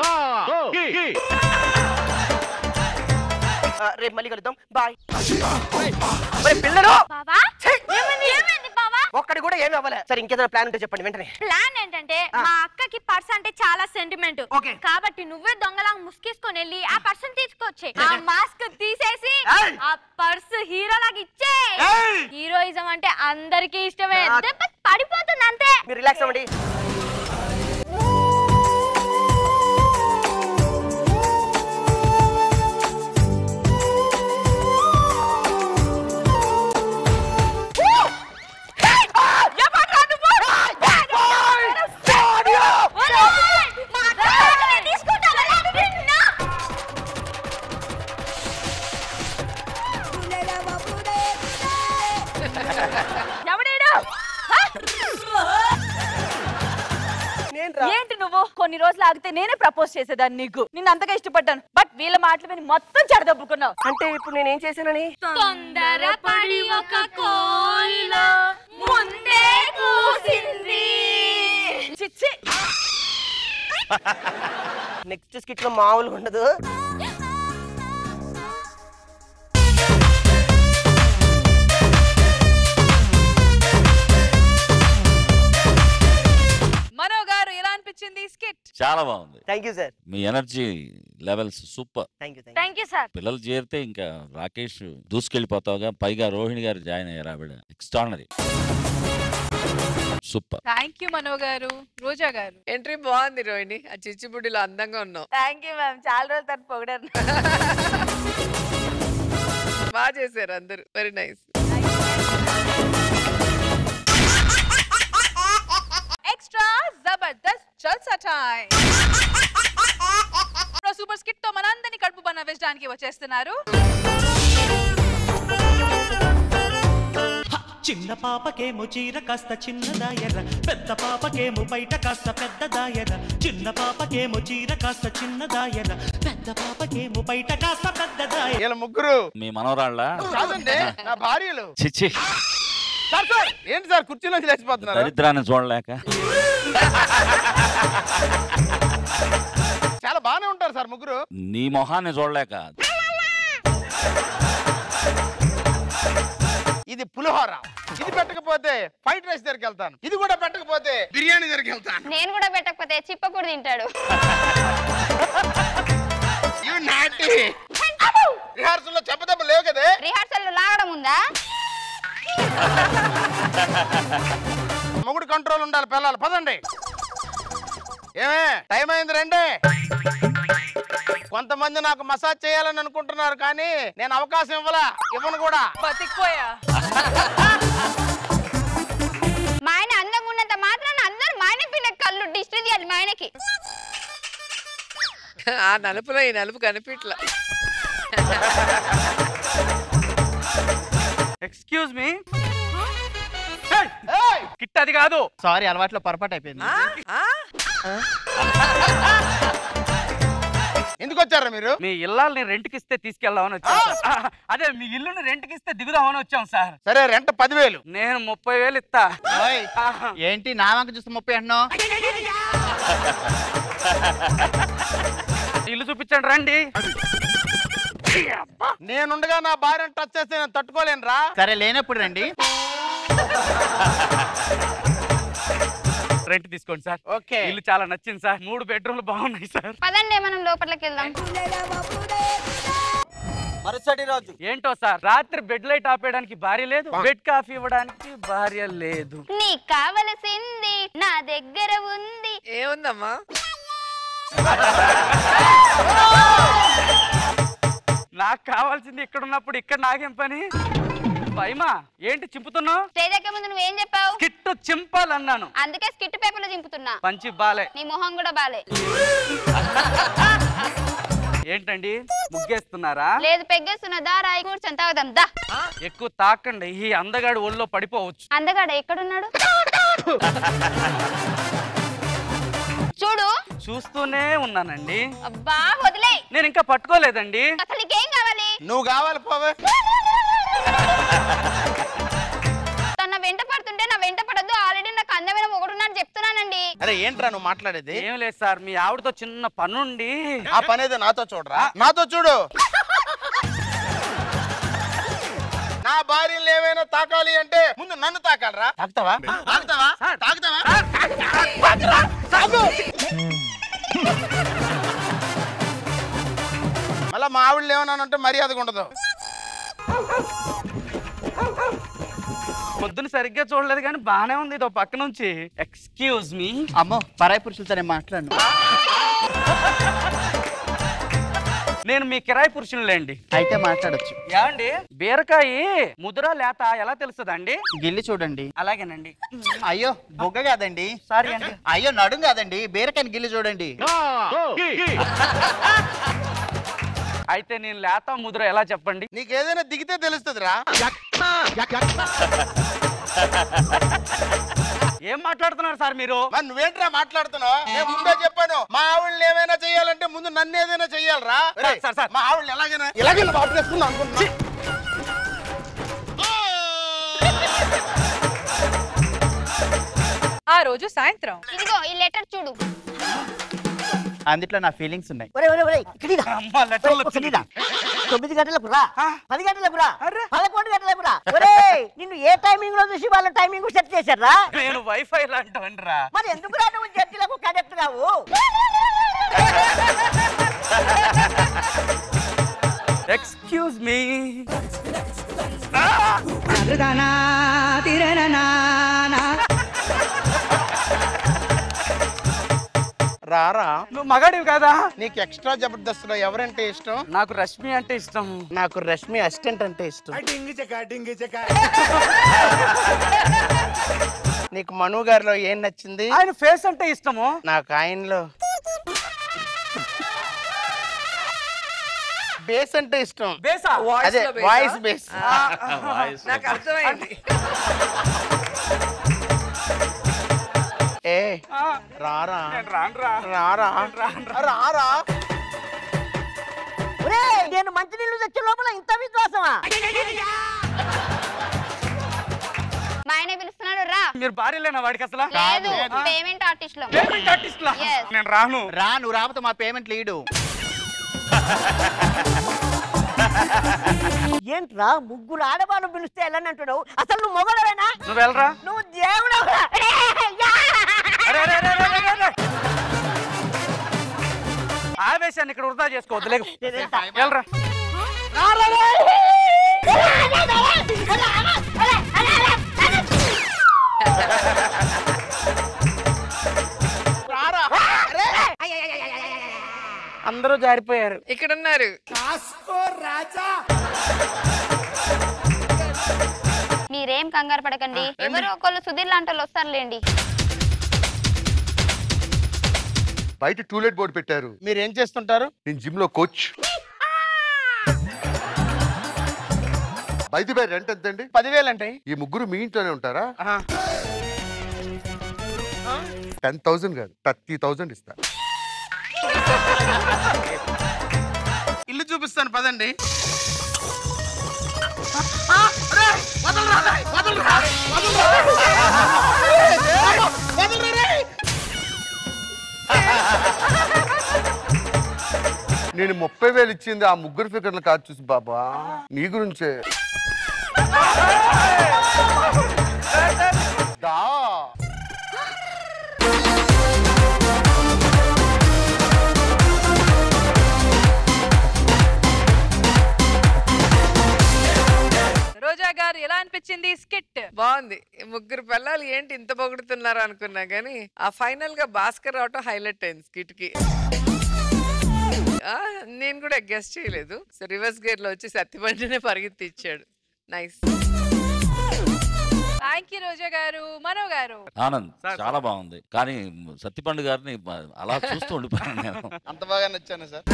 ఆ, రేపు మళ్ళీ కలుద్దాం బాయ్ మరి పిల్లలు బావా ఏమైంది ఏమైంది బావా ఒక్కడి కూడా ఏమి అవ్వలే సరే ఇంకేదైనా ప్లాన్ ఉంటే చెప్పండి వెంటనే ప్లాన్ ఏంటంటే మా అక్కకి పర్స్ అంటే చాలా సెంటిమెంట్ కాబట్టి నువ్వే దొంగలా ముసుకేసుకొని వెళ్ళి ఆ పర్సన్ తీసుకొచ్చే ఆ మాస్క్ తీసేసి ఆ పర్స్ హీరోలాగా ఇచ్చే హీరోయిజం అంటే అందరికీ ఇష్టమే దెబ్బ పడిపోతుంది అంతే మీరు రిలాక్స్ అవ్వండి ఎవడేడు ఏంటి నువ్వు కొన్ని రోజులు ఆగితే నేనే ప్రపోజ్ చేసేదాన్ని నీకు నిన్ను అంతగా ఇష్టపడ్డాను బట్ వీళ్ళ మాటలు విని మొత్తం చెడదొబ్బుకున్నావు అంటే ఇప్పుడు నేనేం చేశానని తొందరపడి ఒక కోయిల ముందే కూసింది చిచ్చి నెక్స్ట్ స్కిట్ లో మామూలుగా ఉండదు మనో గారు ఎలా అనిపించింది స్కిట్ చాలా బాగుంది థ్యాంక్ యూ సార్ మీ energy levels super thank you thank you sir పిల్లలు చేరితే ఇంకా రాకేష్ దూసుకెళ్ళిపోతావుగా పైగా రోహిణి గారు జాయిన్ అయ్యారు ఆవిడ extraordinary super thank you Mano గారు రోజా గారు ఎంట్రీ బాగుంది రోహిణి ఆ చిచ్చిబుడ్డిలో అందంగా ఉన్నావు థ్యాంక్ యూ మ్యామ్ చాలా రోజుల తర్వాత పొగిడారు బాగా చేశారు అందరూ వెరీ నైస్ ఎక్స్ట్రా జబర్దస్త్ జల్సా టైం సూపర్ స్కిట్ తో మనందరినీ కడుపు బనవేసడానికి వచ్చేస్తున్నారు చిన్న పాపకేమో చీర కాస్త చిన్నదాయర పెద్ద పాపకేమో బయట కాస్త పెద్దదాయర చిన్న పాపకేమో చీర కాస్త చిన్నదాయర పెద్ద పాపకేమో బయట కాస్త పెద్దదాయర వీళ్ళ ముగ్గురు మీ మనవరాళ్ళ కాదండి నా భార్యలు చిచ్చి సార్ సార్ ఏంటి సార్ కుర్చీలోంచి లేచిపోతున్నారు దరిద్రాన్ని చూడలేక చాలా బాగానే ఉంటారు సార్ ముగ్గురు నీ మొహాన్ని చూడలేక ఇది పులిహోర ఇది పెట్టకపోతే ఫ్రైడ్ రైస్ దగ్గరికి వెళ్తాను ఇది కూడా పెట్టకపోతే బిర్యానీ దగ్గరికి వెళ్తాను నేను కూడా పెట్టకపోతే చిప్ప కూడా తింటాడు యు నాటి రిహార్సల్ లో చెప్పదెబ్బ లేవు కదే రిహార్సల్ లాగడం ఉందా మొగుడు కంట్రోల్ ఉండాలి పిల్లలు పదండి ఏమే టైం అయింది రండి కొంతమంది నాకు మసాజ్ చేయాలని అనుకుంటున్నారు కానీ నేను అవకాశం ఇవ్వలా ఇవ్వను కూడా బతికిపోయా మా ఆయన అందంగా ఉన్నంత మాత్రాన అందరూ మా ఆయన పిల్ల కళ్ళు దిష్టి తీయాలి మా ఆయనకి ఆ నలుపులో ఈ నలుపు కనిపించలా ఎక్స్క్యూజ్ మీ కిట్ అది కాదు సారీ అలవాట్లో పొరపాటు అయిపోయింది ఎందుకు వచ్చారా మీరు మీ ఇల్లాలని రెంట్కి ఇస్తే తీసుకెళ్దామని వచ్చాం సార్. అదే మీ ఇల్లుని రెంట్కి ఇస్తే దిగుదామని వచ్చాం సార్ సరే రెంట్ పదివేలు నేను ముప్పై వేలు ఇస్తా ఏంటి నా వంక చూస్తే ముప్పై అంటున్నావు ఇల్లు చూపించండి రండి నేనుండగా నా భార్యను టచ్ చేస్తే నేను తట్టుకోలేను రా సరే లేనప్పుడు రండి రెంట్ తీసుకోండి సార్ ఓకే ఇల్లు చాలా నచ్చింది సార్ మూడు బెడ్రూమ్లు బాగున్నాయి సార్ పదండి మనం లోపలికి వెళ్దాం మరుసటి రోజు ఏంటో సార్ రాత్రి బెడ్ లైట్ ఆపేయడానికి భార్య లేదు బెడ్ కాఫీ ఇవ్వడానికి భార్య లేదు నీకు కావలసింది నా దగ్గర ఉంది ఏముందమ్మా నాకు కావాల్సింది ఇక్కడ ఉన్నప్పుడు ఇక్కడ నాకేం పని భయమా ఏంటి చింపుతున్నావు స్టేజ్ ఎక్కే ముందు నువ్వేం చెప్పావు కిట్టు చింపాలన్నాను అందుకే స్కిట్ పేపర్ లో చింపుతున్నా పంచి బాలే నీ మొహం కూడా బాలే ఏంటండి ముగ్గేస్తున్నారా లేదు పెగ్గేస్తున్నా దా రాయి కూర్చొని తాగుదాం దా ఎక్కువ తాకండి ఈ అందగాడు ఒళ్ళో పడిపోవచ్చు అందగాడ ఎక్కడున్నాడు చూడు చూస్తూనే ఉన్నానండి అబ్బా వదిలే నేను ఇంకా పట్టుకోలేదండి అసలు నీకేం కావాలి నువ్వు కావాలి పోవే తన వెంట పడుతుంటే నా వెంట పడద్దు ఆల్రెడీ నాకు అందమైన ఒకడున్నాను చెప్తున్నానండి అరే ఏంట్రా నువ్వు మాట్లాడేది ఏం లేదు సార్ మీ ఆవిడతో చిన్న పనుండి ఆ పని ఏదో నాతో చూడరా నాతో చూడు నా భార్యలు ఏమైనా తాకాలి అంటే ముందు నన్ను తాకాలరా తాకుతావా తాకుతావా తాకుతావా తాకు. మళ్ళా మా ఆవిడలు ఏమన్నా అంటే మర్యాదగా ఉండదు పొద్దున సరిగ్గా చూడలేదు కానీ బానే ఉంది ఇదో పక్క నుంచి ఎక్స్క్యూజ్ మీ అమ్మో పరాయి పురుషులతో నేను మాట్లాడను నేను మీ కిరాయి పురుషునిలేండి అయితే మాట్లాడొచ్చు ఏమండి బీరకాయ ముదురా లేత ఎలా తెలుస్తుందండి గిల్లి చూడండి అలాగేనండి అయ్యో బొగ్గ కాదండి సారీ అండి అయ్యో నడుం కాదండి బీరకాయని గిల్లి చూడండి అయితే నేను లేత ముదుర ఎలా చెప్పండి నీకు ఏదైనా దిగితే తెలుస్తుందిరా ఏం మాట్లాడుతున్నారు సార్ మీరు మరి నువ్వేంట్రా మాట్లాడుతున్నావు నేను ముందే చెప్పాను మా ఆవిడని ఏమైనా చెయ్యాలంటే ముందు నన్ను ఏదైనా చెయ్యాలరా ఒరేయ్, సార్, సార్. మా ఆవిడని ఎలాగైనా ఎలాగైనా బాపేసుకుందాం అనుకుంటున్నా ఆ రోజు సాయంత్రం ఇదిగో ఈ లెటర్ చూడు అందుట్లో నా ఫీలింగ్స్ ఉన్నాయి ఒరే ఒరే ఒరే ఇక్కడిరా ఇక్కడిరా తొమ్మిది గంటలకు రా పది గంటలకు రా పదకొండు గంటలకు రా ఒరే నిన్ను ఏ టైమింగ్ లో చూసి వాళ్ళ టైమింగ్ సెట్ చేశారా నేను వైఫై లాంటివనరా మరి ఎందుకు రా నువ్వు జడ్జిలకు కనెక్ట్ కావు ఎక్స్క్యూజ్ మీ రారా నువ్వు మగాడివి కాదా నీకు ఎక్స్ట్రా జబర్దస్త్ ఎవరంటే ఇష్టం నాకు రష్మి అంటే ఇష్టం నాకు రష్మి అసిస్టెంట్ అంటే ఇష్టం నీకు మను గారిలో ఏం నచ్చింది ఆయన ఫేస్ అంటే ఇష్టము నాకు ఆయనలో బేస్ అంటే ఇష్టం బేసా అదే వాయిస్ బేస్ నాకు అర్థమైంది ఏ రారా రానురా రారా రారా ఒరే నేను మంచి నీళ్లు తెచ్చే లోపల ఇంత విశ్వాసమా మా ఆయన పిలుస్తున్నాడు రా మీరు భార్యలేనా వాడికి అసలు లేదు పేమెంట్ ఆర్టిస్ట్ లో పేమెంట్ ఆర్టిస్ట్ లా Yes. నేను రాను రా నువ్వు రాకపోతే మా పేమెంట్ లీడు ఏంట్రా ముగ్గురు ఆడవాళ్ళు పిలిస్తే ఎలా అంటున్నావు అసలు నువ్వు మొగడవేనా నువ్వు వెళ్ళరా నువ్వు దేవుడవురా అరే, అరే, అరే, అరే, అరే, అరే. ఆవేశాన్ని ఇక్కడ వృధా చేసుకోవద్దు లేకు వెళ్ళరా అందరూ జారిపోయారు ఇక్కడ ఉన్నారు మీరేం కంగారు పడకండి ఎవరో ఒకళ్ళు సుధీర్ లాంటి వాళ్ళు వస్తారులేండి బయట టూలెట్ బోర్డు పెట్టారు మీరు ఏం చేస్తుంటారు నేను జిమ్ లో కోచ్ బైది బై రెంట్ ఎంత అండి పదివేలు అంటే ఈ ముగ్గురు మీ ఇంట్లోనే ఉంటారా టెన్ థౌసండ్ కాదు థర్టీ థౌసండ్ ఇస్తా ఇల్లు చూపిస్తాను పదండి నేను ముప్పై వేలు ఇచ్చింది ఆ ముగ్గురు ఫిగర్లు కాదు చూసి బాబా నీ గురించే దా రోజా గారు ఎలా అనిపించింది స్కిట్ బాగుంది ఈ ముగ్గురు పిల్లలు ఏంటి ఇంత పొగుడుతున్నారు అనుకున్నా కానీ ఆ ఫైనల్ గా భాస్కర్ రావటం హైలైట్ అయింది స్కిట్ కి ఆ, నేను కూడా గెస్ట్ చేయలేదు సో రివర్స్ గేర్ లో వచ్చి సత్యమంటనే పరిగెత్తి ఇచ్చాడు నైస్ థ్యాంక్ యూ రోజా గారు మనో గారు ఆనంద్ చాలా బాగుంది కానీ సత్తిపండు గారిని బ- అలా చూస్తూ ఉండిపోయాను నేను అంత బాగా నచ్చాను సార్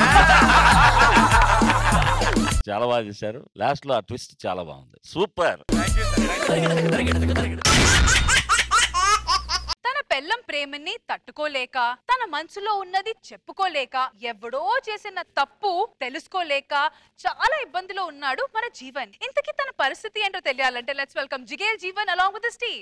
చాలా బాగా చేశారు లాస్ట్ లో ఆ ట్విస్ట్ చాలా బాగుంది సూపర్ తన పెళ్ళం ప్రేమని తట్టుకోలేక తన మనసులో ఉన్నది చెప్పుకోలేక ఎవడో చేసిన తప్పు తెలుసుకోలేక చాలా ఇబ్బందిలో ఉన్నాడు మన జీవన్ ఇంతకీ తన పరిస్థితి ఏంటో తెలియాలంటే let's welcome Jigel Jeevan along with Steve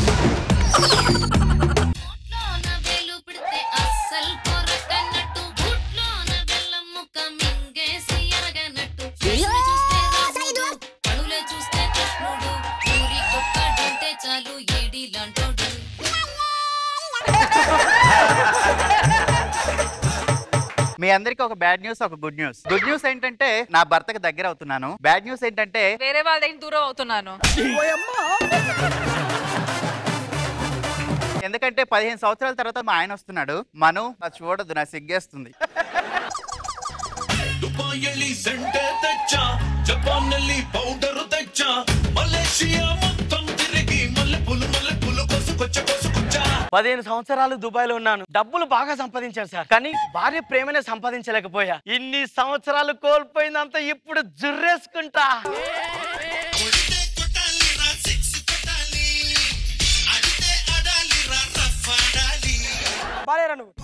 వేలు పిడితే అస్సలు పొరకన్నట్టు బుట్లోన బెల్లం ముక్క మింగేసి ఎరగనట్టు చేతులు చూస్తే రాముడు కనులే చూస్తే కృష్ణుడు ఊరి కుక్కడుంటే చాలు ఏడి లాంటోడు మీ అందరికి ఒక బ్యాడ్ న్యూస్ ఒక గుడ్ న్యూస్ గుడ్ న్యూస్ ఏంటంటే నా భర్తకి దగ్గర అవుతున్నాను బ్యాడ్ న్యూస్ ఏంటంటే వేరే వాళ్ళ దగ్గర దూరం అవుతున్నాను ఎందుకంటే పదిహేను సంవత్సరాల తర్వాత మా ఆయన వస్తున్నాడు మను అది చూడదు నా సిగ్గేస్తుంది ದುಬಾಯಲ್ಲಿ ಸೆಂಟೆ ತೆಚ್ಚ ಜಪಾನ್ನಲ್ಲಿ ಪೌಡರ್ ತೆಚ್ಚ ಮಲೇಷಿಯಾ మొత్తం తిరిగి మల్లెపూలు మల్లెపూలు కొసుకొచ్చ కొసుకొచ్చ పదిహేను సంవత్సరాలు దుబాయ్ లో ఉన్నాను డబ్బులు బాగా సంపాదించాను సార్ కానీ భార్య ప్రేమనే సంపాదించలేకపోయా ఇన్ని సంవత్సరాలు కోల్పోయిందంతా ఇప్పుడు జుర్రేసుకుంటా బాలేరా నువ్వు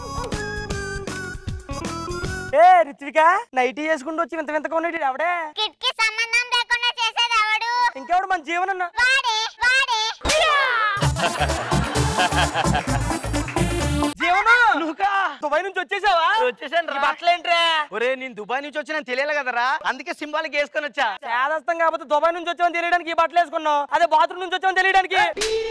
ఏ రిత్విక నైటీ చేసుకుంటూ వచ్చి వింత వింతగా ఉన్నాడు ఎవడే కిట్కి సంబంధం లేకుండా చేసేది ఎవడు ఇంకెవడు మన జీవనం వాడే వాడే జీవను నువ్వుకా దుబాయ్ నుంచి వచ్చేసావా వచ్చేసాను రా బట్టలేంట్రా ఒరే నేను దుబాయ్ నుంచి వచ్చినా తెలియాలి కదరా అందుకే సింబాలిక్ వేసుకొని వచ్చా చేదస్తం కాకపోతే దుబాయ్ నుంచి వచ్చామని తెలియడానికి ఈ బట్టలు వేసుకున్నావు అదే బాత్రూమ్ నుంచి వచ్చామని తెలియడానికి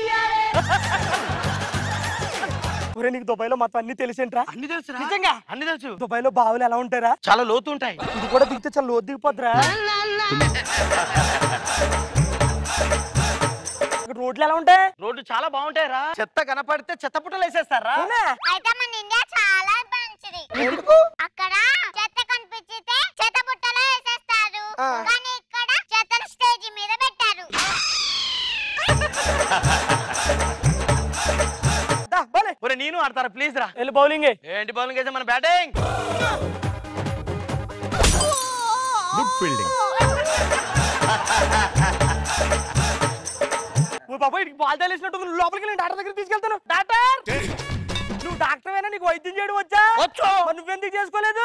ఒరే నీకు దుబాయ్ లో మొత్తం అన్ని తెలిసేంట్రా అన్ని తెలుసు నిజంగా అన్ని తెలుసు దుబాయ్ లో బావులు ఎలా ఉంటారా చాలా లోతు ఉంటాయి ఇది కూడా దిగితే చాలా లోతు దిగిపోద్రా ఇక్కడ రోడ్లు ఎలా ఉంటాయి రోడ్లు చాలా బాగుంటాయి రా చెత్త కనపడితే చెత్త పుట్టలు వేసేస్తారా అయితే మన ఇండియా చాలా మంచిది అక్కడ చెత్త కనిపించితే చెత్త బుట్టలో వేసేస్తారు కానీ ఇక్కడ చెత్తను స్టేజ్ మీద పెట్టారు దా, బౌలే. ఒరే నేను ఆడతారా ప్లీజ్ రా వెళ్ళి బౌలింగ్ ఏంటి బౌలింగ్ వేసే మన బ్యాటింగ్ గుడ్ ఫీల్డింగ్ ఓ బాబా ఇటు బాల్ తేలేసినట్టు నువ్వు లోపలికి వెళ్ళి డాక్టర్ దగ్గర తీసుకెళ్తాను డాక్టర్ నువ్వు డాక్టర్ అయినా నీకు వైద్యం చేయడం వచ్చా వచ్చు నువ్వెందుకు చేసుకోలేదు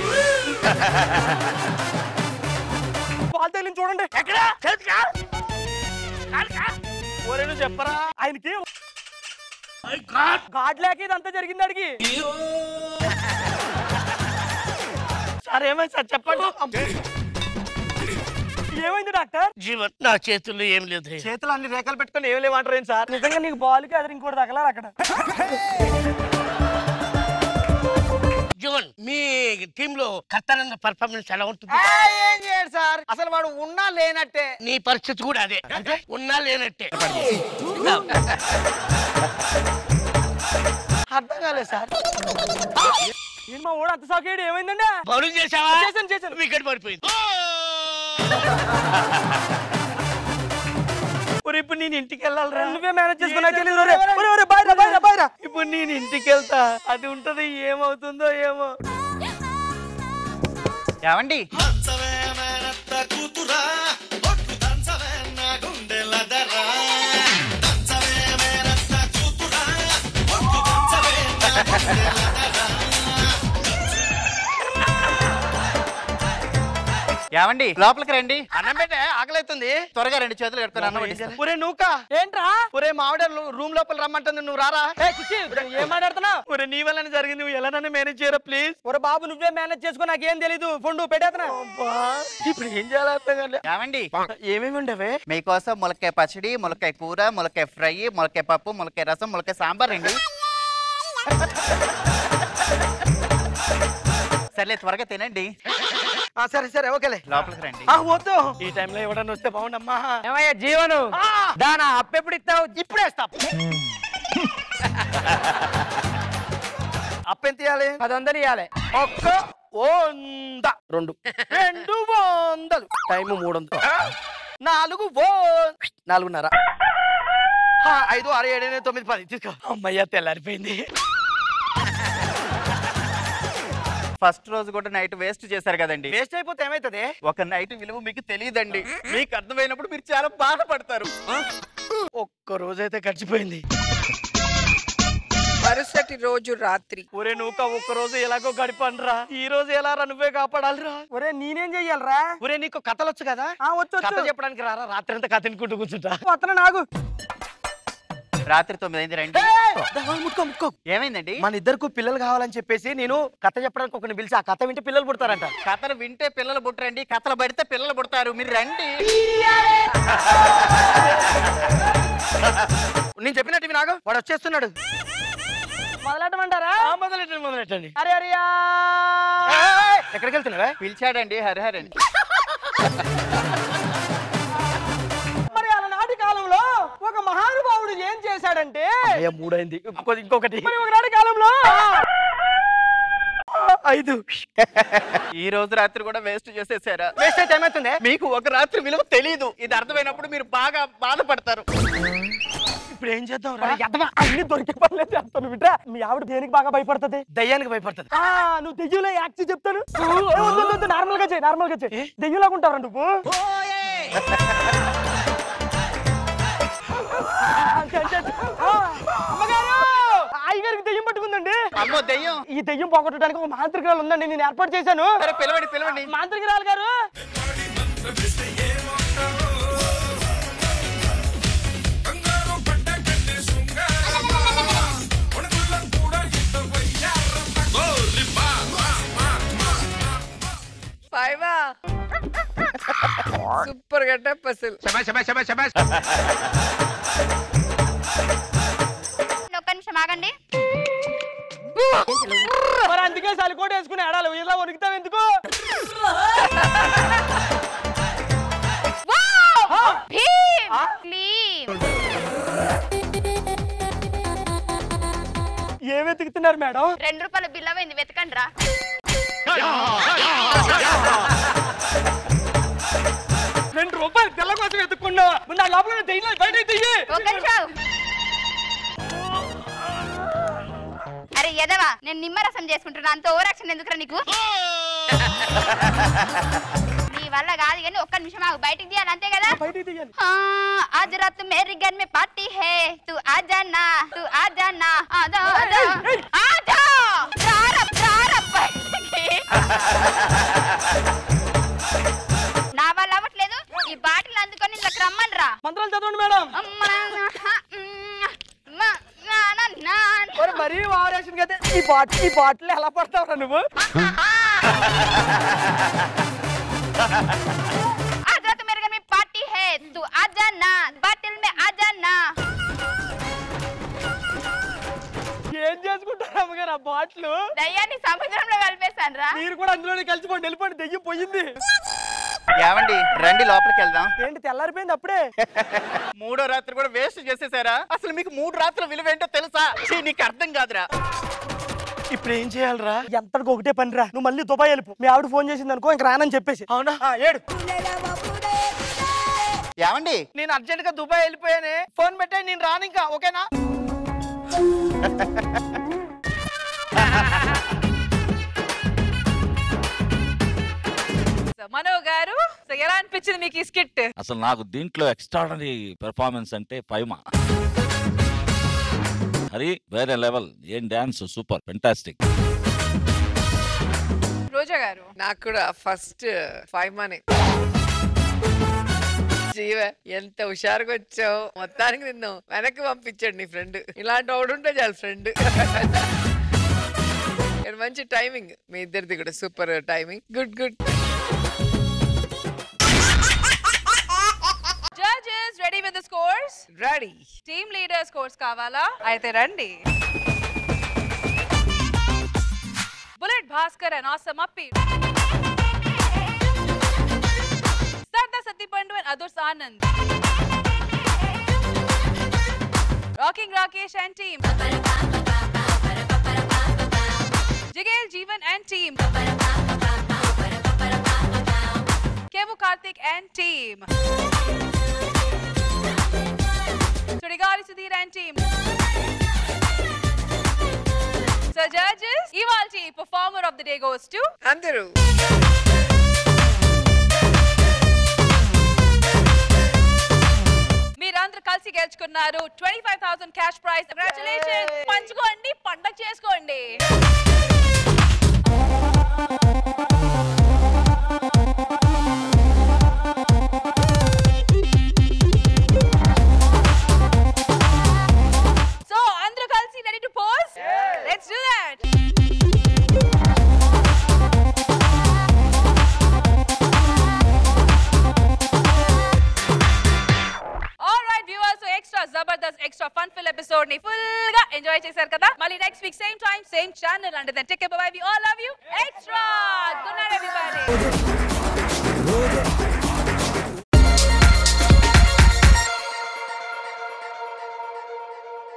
బాల్ తేలిని చూడండి ఎక్కడ ఒరే నువ్వు చెప్పరా ఆయనకి గాడ్ లేక ఇదంతా జరిగింది అడిగి సార్ ఏమైంది సార్ చెప్పండి ఏమైంది డాక్టర్ జీవన్ నా చేతుల్లో ఏం లేదు చేతులు అన్ని రేఖలు పెట్టుకొని ఏం లేవంటారు ఏం సార్ నిజంగా నీకు బాల్కి అది ఇంకోటి తగలారు అక్కడ జీవన్ మీ టీమ్ లో కర్తనంద పర్ఫార్మెన్స్ ఎలా ఉంటుంది ఏం చేయడు సార్ అసలు వాడు ఉన్నా లేనట్టే నీ పరిస్థితి కూడా అదే అంటే ఉన్నా లేనట్టే అర్థం కాలేదు సార్ ఏంటి మా ఓడు అంత సాకేడు ఏమైందండి బౌలింగ్ చేసావా చేశాను చేశాను వికెట్ పడిపోయింది ఒరే ఇప్పుడు నేను ఇంటికి వెళ్ళాలిరా నువ్వే మేనేజ్ చేసుకున్నా తెలియదు ఒరే ఒరే ఒరే బాయ్ రా బాయ్ రా బాయ్ రా ఇప్పుడు నేను ఇంటికి వెళ్తా అది ఉంటది ఏమవుతుందో ఏమో ఏమండి కూతురా ఒట్టు దంచవే నా గుండెల దరా దంచవే మేనత్త కూతురా ఒట్టు దంచవే నా గుండెల దరా ఏమండి లోపలికి రండి అన్నం పెట్టే ఆకలిస్తుంది త్వరగా రెండు చేతులు కట్టుకొని అన్నం వడ్డిస్తా. ఒరే నువ్వుకా ఏంట్రా ఒరే మావిడ రూమ్ లోపల రమ్మంటుంది నువ్వు రారా ఏం మాట్లాడుతున్నావు ఒరే నీ వల్లనే జరిగింది నువ్వు ఎలా నన్ను మేనేజ్ చేయరా ప్లీజ్ ఒరే బాబు నువ్వే మేనేజ్ చేసుకో నాకేం తెలీదు ఫోన్ పెట్టేస్తున్నా ఇప్పుడు ఏం చేయాలి అర్థం కాలే ఏమండి ఏమేమి ఉండవే మీకోసం ములక్కాయ పచ్చడి ములక్కాయ కూర ములక్కాయ ఫ్రై ములక్కాయ పప్పు ములక్కాయ రసం ములక్కాయ సాంబార్ అండి సర్లే త్వరగా తినండి ఆ, సరే సరే ఓకేలే లోపలికి రండి ఆ, వద్దు ఈ టైంలో ఎవడన్నా వస్తే బాగుండమ్మా ఏమయ్యా జీవను దానా అప్పు ఎప్పుడు ఇస్తావు ఇప్పుడే ఇస్తా అప్పు ఎంత ఇవ్వాలి పది వందలు ఇవ్వాలి ఒక్క వంద రెండు రెండు వందలు టైం మూడు వందలు నాలుగు ఓ నాలుగున్నర ఆ, ఐదు ఆరు ఏడు ఎనిమిది తొమ్మిది పది తీసుకో అమ్మయ్య తెల్లారిపోయింది ఫస్ట్ రోజు కూడా నైట్ వేస్ట్ చేశారు కదండి వేస్ట్ అయిపోతే ఏమైతుంది ఒక నైట్ విలువ మీకు తెలియదండి మీకు అర్థమైనప్పుడు మీరు చాలా బాధపడతారు ఒక్క రోజైతే గడిచిపోయింది మరుసటి రోజు రాత్రి ఒరే నువ్వు ఒక్క రోజు ఎలాగో గడిపండ్రా ఈ రోజు ఎలా రా నువ్వే కాపాడాలిరా ఒరే నేనేం చెయ్యాలరా ఒరే నీకు కథలు వచ్చు కదా వచ్చు కథ చెప్పడానికి రారా రాత్రి అంతా కథ తినుకుంటూ కూర్చుంటా వస్తున్నా నాకు రాత్రి తొమ్మిది అయింది రండి ముక్కో ముక్కో ఏమైందండి మన ఇద్దరికి పిల్లలు కావాలని చెప్పేసి నేను కథ చెప్పడానికి ఒకరిని పిలిచి ఆ కథ వింటే పిల్లలు పుడతారంట కథలు వింటే పిల్లలు పుట్టరండి కథలు పడితే పిల్లలు పుడతారు మీరు రండి నేను చెప్పినట్టు ఇవి నాకు వాడు వచ్చేస్తున్నాడు మొదలెట్టమంటారా మొదలెట్టండి మొదలెట్టండి అరే అరే ఎక్కడికి వెళ్తున్నావా పిలిచాడండి హరిహర్ అని మరి అలనాటి కాలంలో ఒక మహానుభావుడు ఏం చేశాడంటే మూడైంది ఇంకొకటి ఇంకొకటి మరి ఒకనాటి కాలంలో ఐదు ఈ రోజు రాత్రి కూడా వేస్ట్ చేసేసారా వేస్ట్ అయితే ఏమవుతుంది మీకు ఒక రాత్రి విలువ తెలియదు ఇది అర్థమైనప్పుడు మీరు బాగా బాధపడతారు ఇప్పుడు ఏం చేద్దాం రా అన్ని దొరికే పర్లేదు చేస్తాను బిడ్డ మీ ఆవిడ దేనికి బాగా భయపడుతుంది దయ్యానికి భయపడుతుంది ఆ నువ్వు దెయ్యంలో యాక్ట్ చెప్తాను నార్మల్ గా చేయి నార్మల్ గా చేయి దెయ్యంలాగా ఉంటావు నువ్వు ఆ, అమ్మగారు అయ్యగారికి దెయ్యం పట్టుకుందండి అమ్మో దెయ్యం ఈ దెయ్యం పోగొట్టడానికి ఒక మాంత్రికురాలు ఉందండి నేను ఏర్పాటు చేశాను పిలవండి పిలవండి మాంత్రికురాలు గారు ఫైవా సూపర్ గెటప్ అసలు ఒక్క నిమిషం ఆగండి మరి అందుకే సలికోట వేసుకుని ఆడాలి ఇలా వణుకుతావు ఎందుకు భీమ్! క్లీమ్! ఏం వెతుకుతున్నారు మేడం రెండు రూపాయల బిల్ అయింది వెతకండి రా రెండు రూపాయలు పిల్ల కోసం వెతుక్కున్నావా ముందు ఆ లోపల దెయ్యం బయట దెయ్యి ఒక్క నిమిషం అరే ఎదవా నేను నిమ్మరసం చేసుకుంటున్నా అంత ఓవరాక్షన్ ఎందుకురా నీకు నీ వల్ల కాదు కానీ ఒక్క నిమిషం ఆగు బయటికి తీయాలి అంతే కదా బయటికి తీయాలి हाँ, आज रात मेरे घर में पार्टी है तू आ जाना तू आ जाना आजा आजा आजा प्रारा प्रारा బయటికి. నా వల్ల అవ్వట్లేదు ఈ బాటిల్ అందుకొని ఇంట్లోకి రమ్మని రా మంత్రాలు చదవండి మేడం మరి మరీ వారేషన్ కదా ఈ బాటిల్ ఈ బాటిల్ ఎలా పడతావురా నువ్వు आज रात मेरे घर में पार्टी है तू आ जाना बाटिल में आ जाना ఏం చేసుకుంటారు అమ్మగారు ఆ బాటిల్ దయ్యాన్ని సముద్రంలో కలిపేశాను రా మీరు కూడా అందులోనే కలిసిపోండి వెళ్ళిపోండి దెయ్యం పోయింది ఏమండి రండి లోపలికి వెళ్దాం ఏంటి తెల్లారిపోయింది అప్పుడే మూడో రాత్రి కూడా వేస్ట్ చేసేసారా అసలు మీకు మూడు రాత్రుల విలువ ఏంటో తెలుసా ఛీ, నీకు అర్థం కాదురా ఇప్పుడు ఏం చేయాలరా ఎంతకు ఒకటే పని రా నువ్వు మళ్ళీ దుబాయ్ వెళ్ళిపో మీ ఆవిడ ఫోన్ చేసింది అనుకో ఇంక రానని చెప్పేసి అవునా ఆ, ఏడు ఏమండి నేను అర్జెంట్ గా దుబాయ్ వెళ్ళిపోయానే ఫోన్ పెట్టే నేను రాను ఇంకా ఓకేనా So, మనో గారు so ఎలా అనిపించింది మీకు ఈ స్కిట్ అసలు నాకు దీంట్లో ఎక్స్ట్రాడనరీ పెర్ఫార్మెన్స్ అంటే ఫైమా హరి వేరే లెవెల్ ఏం డాన్స్ సూపర్ ఫెంటాస్టిక్ రోజా గారు నాకు కూడా ఫస్ట్ ఫైవ్ మనీ జీవ ఎంత హుషారుగా వచ్చావు మొత్తానికి నిన్ను వెనక్కి పంపించాడు నీ ఫ్రెండ్ ఇలాంటి వాడు ఉంటే చాలు ఫ్రెండ్ మంచి టైమింగ్ మీ ఇద్దరిది కూడా super timing good good judges ready with the scores ready team leader scores కావాలా అయితే రండి bullet Bhaskar and awesome Appi సర్దా Sattipandu and Adhurs Anand rocking Rakesh and team Jigel Jeevan and team Kevu Karthik and team. Sudigari Sudhir and team. So judges, Ivalti performer of the day goes to అందరూ మీరందరూ కలిసి గెలుచుకున్నారు twenty five thousand cash prize congratulation పంచుకోండి పండగ చేసుకోండి సో అందరూ కలిసి ready to pose let's do that all right viewers extra Jabardasth extra fun fill episode ని ఫుల్ గా ఎంజాయ్ చేశారు కదా మళ్ళీ next week same time same channel అంటే then take bye we all love you extra good night everybody